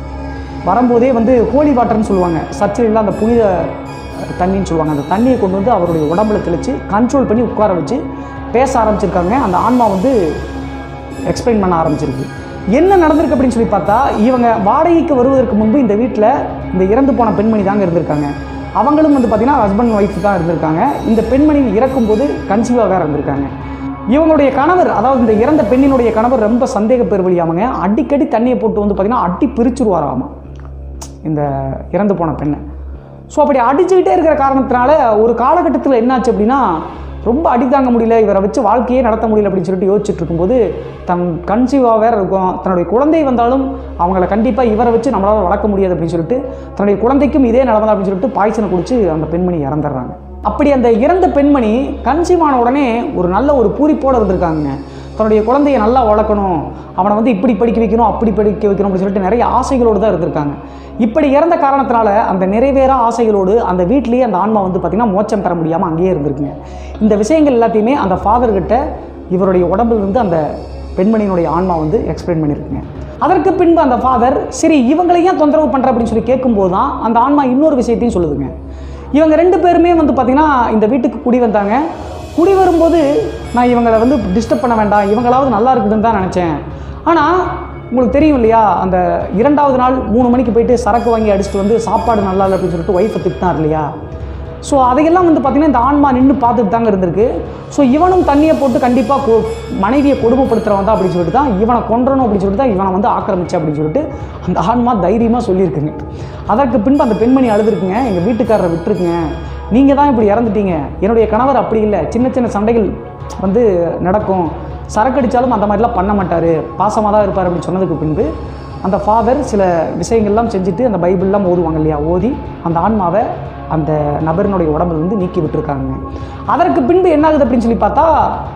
வரும்போதே வந்து ஹோலி வாட்டர்னு சொல்லுவாங்க சர்ச்சில் அந்த புனித தண்ணின்னு சொல்லுவாங்க அந்த தண்ணியை கொண்டு வந்து அவருடைய உடம்புல தெளித்து கண்ட்ரோல் பண்ணி உட்கார வச்சு பேச ஆரம்பிச்சிருக்காங்க அந்த ஆன்மா வந்து எக்ஸ்பிளைன் பண்ண ஆரம்பிச்சிருக்கு என்ன நடந்திருக்கு அப்படின்னு சொல்லி பார்த்தா இவங்க வாடகைக்கு வருவதற்கு முன்பு இந்த வீட்டில் இந்த இறந்து போன பெண்மணி தாங்க இருந்திருக்காங்க அவங்களும் வந்து பார்த்தீங்கன்னா ஹஸ்பண்ட் ஒய்ஃப் தான் இருந்திருக்காங்க இந்த பெண்மணி இறக்கும்போது கன்சீவாக வேறு இருந்திருக்காங்க இவங்களுடைய கணவர் அதாவது இந்த இறந்த பெண்ணினுடைய கணவர் ரொம்ப சந்தேக பெருவழியாமங்க அடிக்கடி தண்ணியை போட்டு வந்து பார்த்தீங்கன்னா அடி பிரிச்சுருவாராமா இந்த இறந்து போன பெண்ணை ஸோ அப்படி அடிச்சுக்கிட்டே இருக்கிற காரணத்தினால ஒரு காலகட்டத்தில் என்னாச்சு அப்படின்னா ரொம்ப அடி தாங்க முடியல இவரை வச்சு வாழ்க்கையே நடத்த முடியல அப்படின்னு சொல்லிட்டு யோசிச்சுட்டு இருக்கும்போது தன் கன்சீவாக வேற இருக்கும் தன்னுடைய குழந்தை வந்தாலும் அவங்கள கண்டிப்பாக இவரை வச்சு நம்மளால் வளர்க்க முடியாது அப்படின்னு சொல்லிட்டு தன்னுடைய குழந்தைக்கும் இதே நிலமை அப்படின்னு சொல்லிட்டு பாய்ச்சனை குடிச்சு அந்த பெண்மணி இறந்துடுறாங்க அப்படி அந்த இறந்த பெண்மணி கன்சீவ் ஆன உடனே ஒரு நல்ல ஒரு பூரிப்போடு இருந்திருக்காங்க தன்னுடைய குழந்தைய நல்லா வளர்க்கணும் அவனை வந்து இப்படி படிக்க வைக்கணும் அப்படி படிக்க வைக்கணும் அப்படின்னு சொல்லிட்டு நிறைய ஆசைகளோடு தான் இருந்திருக்காங்க இப்படி இறந்த காரணத்தினால அந்த நிறைவேறா ஆசைகளோடு அந்த வீட்டிலேயே அந்த ஆன்மா வந்து பார்த்திங்கன்னா மோட்சம் பெற முடியாமல் அங்கேயே இருந்திருக்குங்க இந்த விஷயங்கள் எல்லாத்தையுமே அந்த ஃபாதர்கிட்ட இவருடைய உடம்புல இருந்து அந்த பெண்மணியினுடைய ஆன்மா வந்து எக்ஸ்பிளைன் பண்ணியிருக்குங்க அதற்கு பின்பு அந்த ஃபாதர் சரி இவங்களை ஏன் தொந்தரவு பண்ணுற அப்படின்னு சொல்லி கேட்கும்போது தான் அந்த ஆன்மா இன்னொரு விஷயத்தையும் சொல்லுதுங்க இவங்க ரெண்டு பேருமே வந்து பார்த்திங்கன்னா இந்த வீட்டுக்கு குடி வந்தாங்க குடி வரும்போது நான் இவங்களை வந்து டிஸ்டர்ப் பண்ண வேண்டாம் இவங்களாவது நல்லா இருக்குதுன்னு தான் நினச்சேன் ஆனால் உங்களுக்கு தெரியும் இல்லையா அந்த இரண்டாவது நாள் மூணு மணிக்கு போயிட்டு சரக்கு வாங்கி அடிச்சுட்டு வந்து சாப்பாடு நல்லா இல்லை அப்படின்னு சொல்லிட்டு ஒய்ஃபை திட்டினார் இல்லையா ஸோ அதையெல்லாம் வந்து பார்த்திங்கன்னா இந்த ஆன்மா நின்று பார்த்துட்டு தாங்க இருந்திருக்கு ஸோ இவனும் தண்ணியை போட்டு கண்டிப்பாக மனைவியை கொடுமைப்படுத்துறவன் தான் அப்படின்னு சொல்லிட்டு தான் இவனை கொன்றணும் அப்படின்னு சொல்லிட்டு தான் இவனை வந்து ஆக்கிரமிச்சு அப்படின்னு சொல்லிட்டு அந்த ஆன்மா தைரியமாக சொல்லியிருக்குங்க அதற்கு பின்பு அந்த பெண்மணி அழுதுருக்குங்க எங்கள் வீட்டுக்காரரை விட்டுருக்குங்க நீங்கள் தான் இப்படி இறந்துட்டீங்க என்னுடைய கணவர் அப்படி இல்லை சின்ன சின்ன சண்டைகள் வந்து நடக்கும் சரக்கு அடித்தாலும் அந்த மாதிரிலாம் பண்ண மாட்டார் பாசமாக தான் இருப்பார் அப்படின்னு சொன்னதுக்கு பின்பு அந்த ஃபாதர் சில விஷயங்கள்லாம் செஞ்சுட்டு அந்த பைபிள்லாம் ஓதுவாங்க இல்லையா ஓதி அந்த ஆன்மாவை அந்த நபரினுடைய உடம்புல இருந்து நீக்கி விட்டுருக்காங்க அதற்கு பின்பு என்ன ஆகுது அப்படின்னு சொல்லி பார்த்தா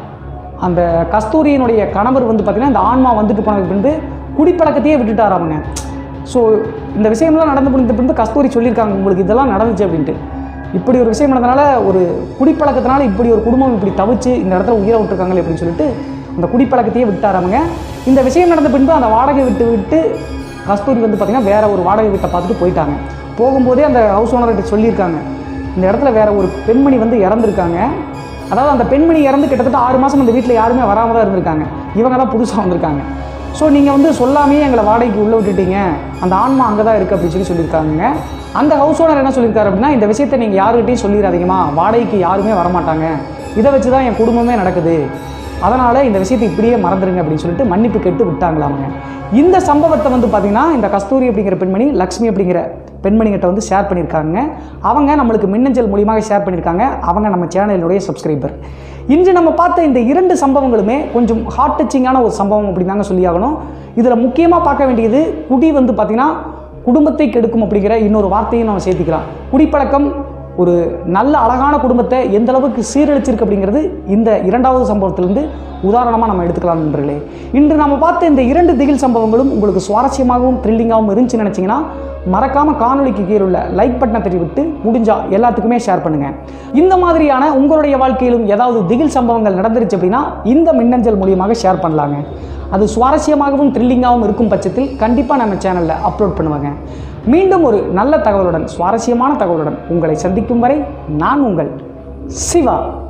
அந்த கஸ்தூரியினுடைய கணவர் வந்து பார்த்திங்கன்னா இந்த ஆன்மா வந்துட்டு போனதுக்கு பின்பு குடிப்பழக்கத்தையே விட்டுட்டார் அவங்க ஸோ இந்த விஷயம்லாம் நடந்து முடிந்த பின்பு கஸ்தூரி சொல்லியிருக்காங்க உங்களுக்கு இதெல்லாம் நடந்துச்சு அப்படின்ட்டு இப்படி ஒரு விஷயம் நடந்தனால ஒரு குடிப்பழக்கத்தினால இப்படி ஒரு குடும்பம் இப்படி தவிச்சு இந்த இடத்துல உயிரை விட்டுருக்காங்களே அப்படின்னு சொல்லிட்டு அந்த குடிப்பழக்கத்தையே விட்டார் அவங்க இந்த விஷயம் நடந்த பின்பு அந்த வாடகை விட்டு விட்டு கஸ்தூரி வந்து பார்த்திங்கன்னா வேற ஒரு வாடகை வீட்டை பார்த்துட்டு போயிட்டாங்க போகும்போதே அந்த ஹவுஸ் ஓனர்கிட்ட சொல்லியிருக்காங்க இந்த இடத்துல வேற ஒரு பெண்மணி வந்து இறந்துருக்காங்க அதாவது அந்த பெண்மணி இறந்து கிட்டத்தட்ட ஆறு மாதம் அந்த வீட்டில் யாருமே வராமல் தான் இருந்திருக்காங்க இவங்க தான் புதுசாக வந்திருக்காங்க ஸோ நீங்கள் வந்து சொல்லாமையே எங்களை வாடகைக்கு உள்ளே விட்டுட்டீங்க அந்த ஆன்மா அங்கே தான் இருக்குது அப்படின்னு சொல்லி சொல்லியிருக்காங்க அந்த ஹவுஸ் ஓனர் என்ன சொல்லியிருக்காரு அப்படின்னா இந்த விஷயத்தை நீங்கள் யாருக்கிட்டையும் சொல்லிடாதீங்கம்மா வாடகைக்கு யாருமே வரமாட்டாங்க இதை வச்சு தான் என் குடும்பமே நடக்குது அதனால் இந்த விஷயத்தை இப்படியே மறந்துடுங்க அப்படின்னு சொல்லிட்டு மன்னிப்பு கேட்டு விட்டாங்களாமுங்க இந்த சம்பவத்தை வந்து பார்த்திங்கன்னா இந்த கஸ்தூரி அப்படிங்கிற பெண்மணி லக்ஷ்மி அப்படிங்கிற பெண்மணிகிட்ட வந்து ஷேர் பண்ணியிருக்காங்க அவங்க நம்மளுக்கு மின்னஞ்சல் மூலியமாக ஷேர் பண்ணியிருக்காங்க அவங்க நம்ம சேனலினுடைய சப்ஸ்கிரைபர் இன்று நம்ம பார்த்த இந்த இரண்டு சம்பவங்களுமே கொஞ்சம் ஹார்ட் டச்சிங்கான ஒரு சம்பவம் அப்படின்னு தாங்க சொல்லியாகணும் இதில் முக்கியமாக பார்க்க வேண்டியது குடி வந்து பார்த்திங்கன்னா குடும்பத்தை கெடுக்கும் அப்படிங்கிற இன்னொரு வார்த்தையும் நம்ம சேர்த்துக்கலாம் குடிப்பழக்கம் ஒரு நல்ல அழகான குடும்பத்தை எந்த அளவுக்கு சீரழிச்சிருக்கு அப்படிங்கிறது இந்த இரண்டாவது சம்பவத்திலிருந்து உதாரணமாக நம்ம எடுத்துக்கலாம் நண்பர்களே இன்று நம்ம பார்த்த இந்த இரண்டு திகில் சம்பவங்களும் உங்களுக்கு சுவாரஸ்யமாகவும் த்ரில்லிங்காகவும் இருந்துச்சுன்னு நினச்சிங்கன்னா மறக்காம காணொளிக்கு கீழே உள்ள லைக் பட்டனை தட்டி விட்டு முடிஞ்சா எல்லாத்துக்குமே ஷேர் பண்ணுங்க இந்த மாதிரியான உங்களுடைய வாழ்க்கையிலும் ஏதாவது திகில் சம்பவங்கள் நடந்துருச்சு அப்படின்னா இந்த மின்னஞ்சல் மூலியமாக ஷேர் பண்ணலாங்க அது சுவாரஸ்யமாகவும் த்ரில்லிங்காகவும் இருக்கும் பட்சத்தில் கண்டிப்பாக நம்ம சேனலில் அப்லோட் பண்ணுவாங்க மீண்டும் ஒரு நல்ல தகவலுடன் சுவாரஸ்யமான தகவலுடன் உங்களை சந்திக்கும் வரை நான் உங்கள் சிவா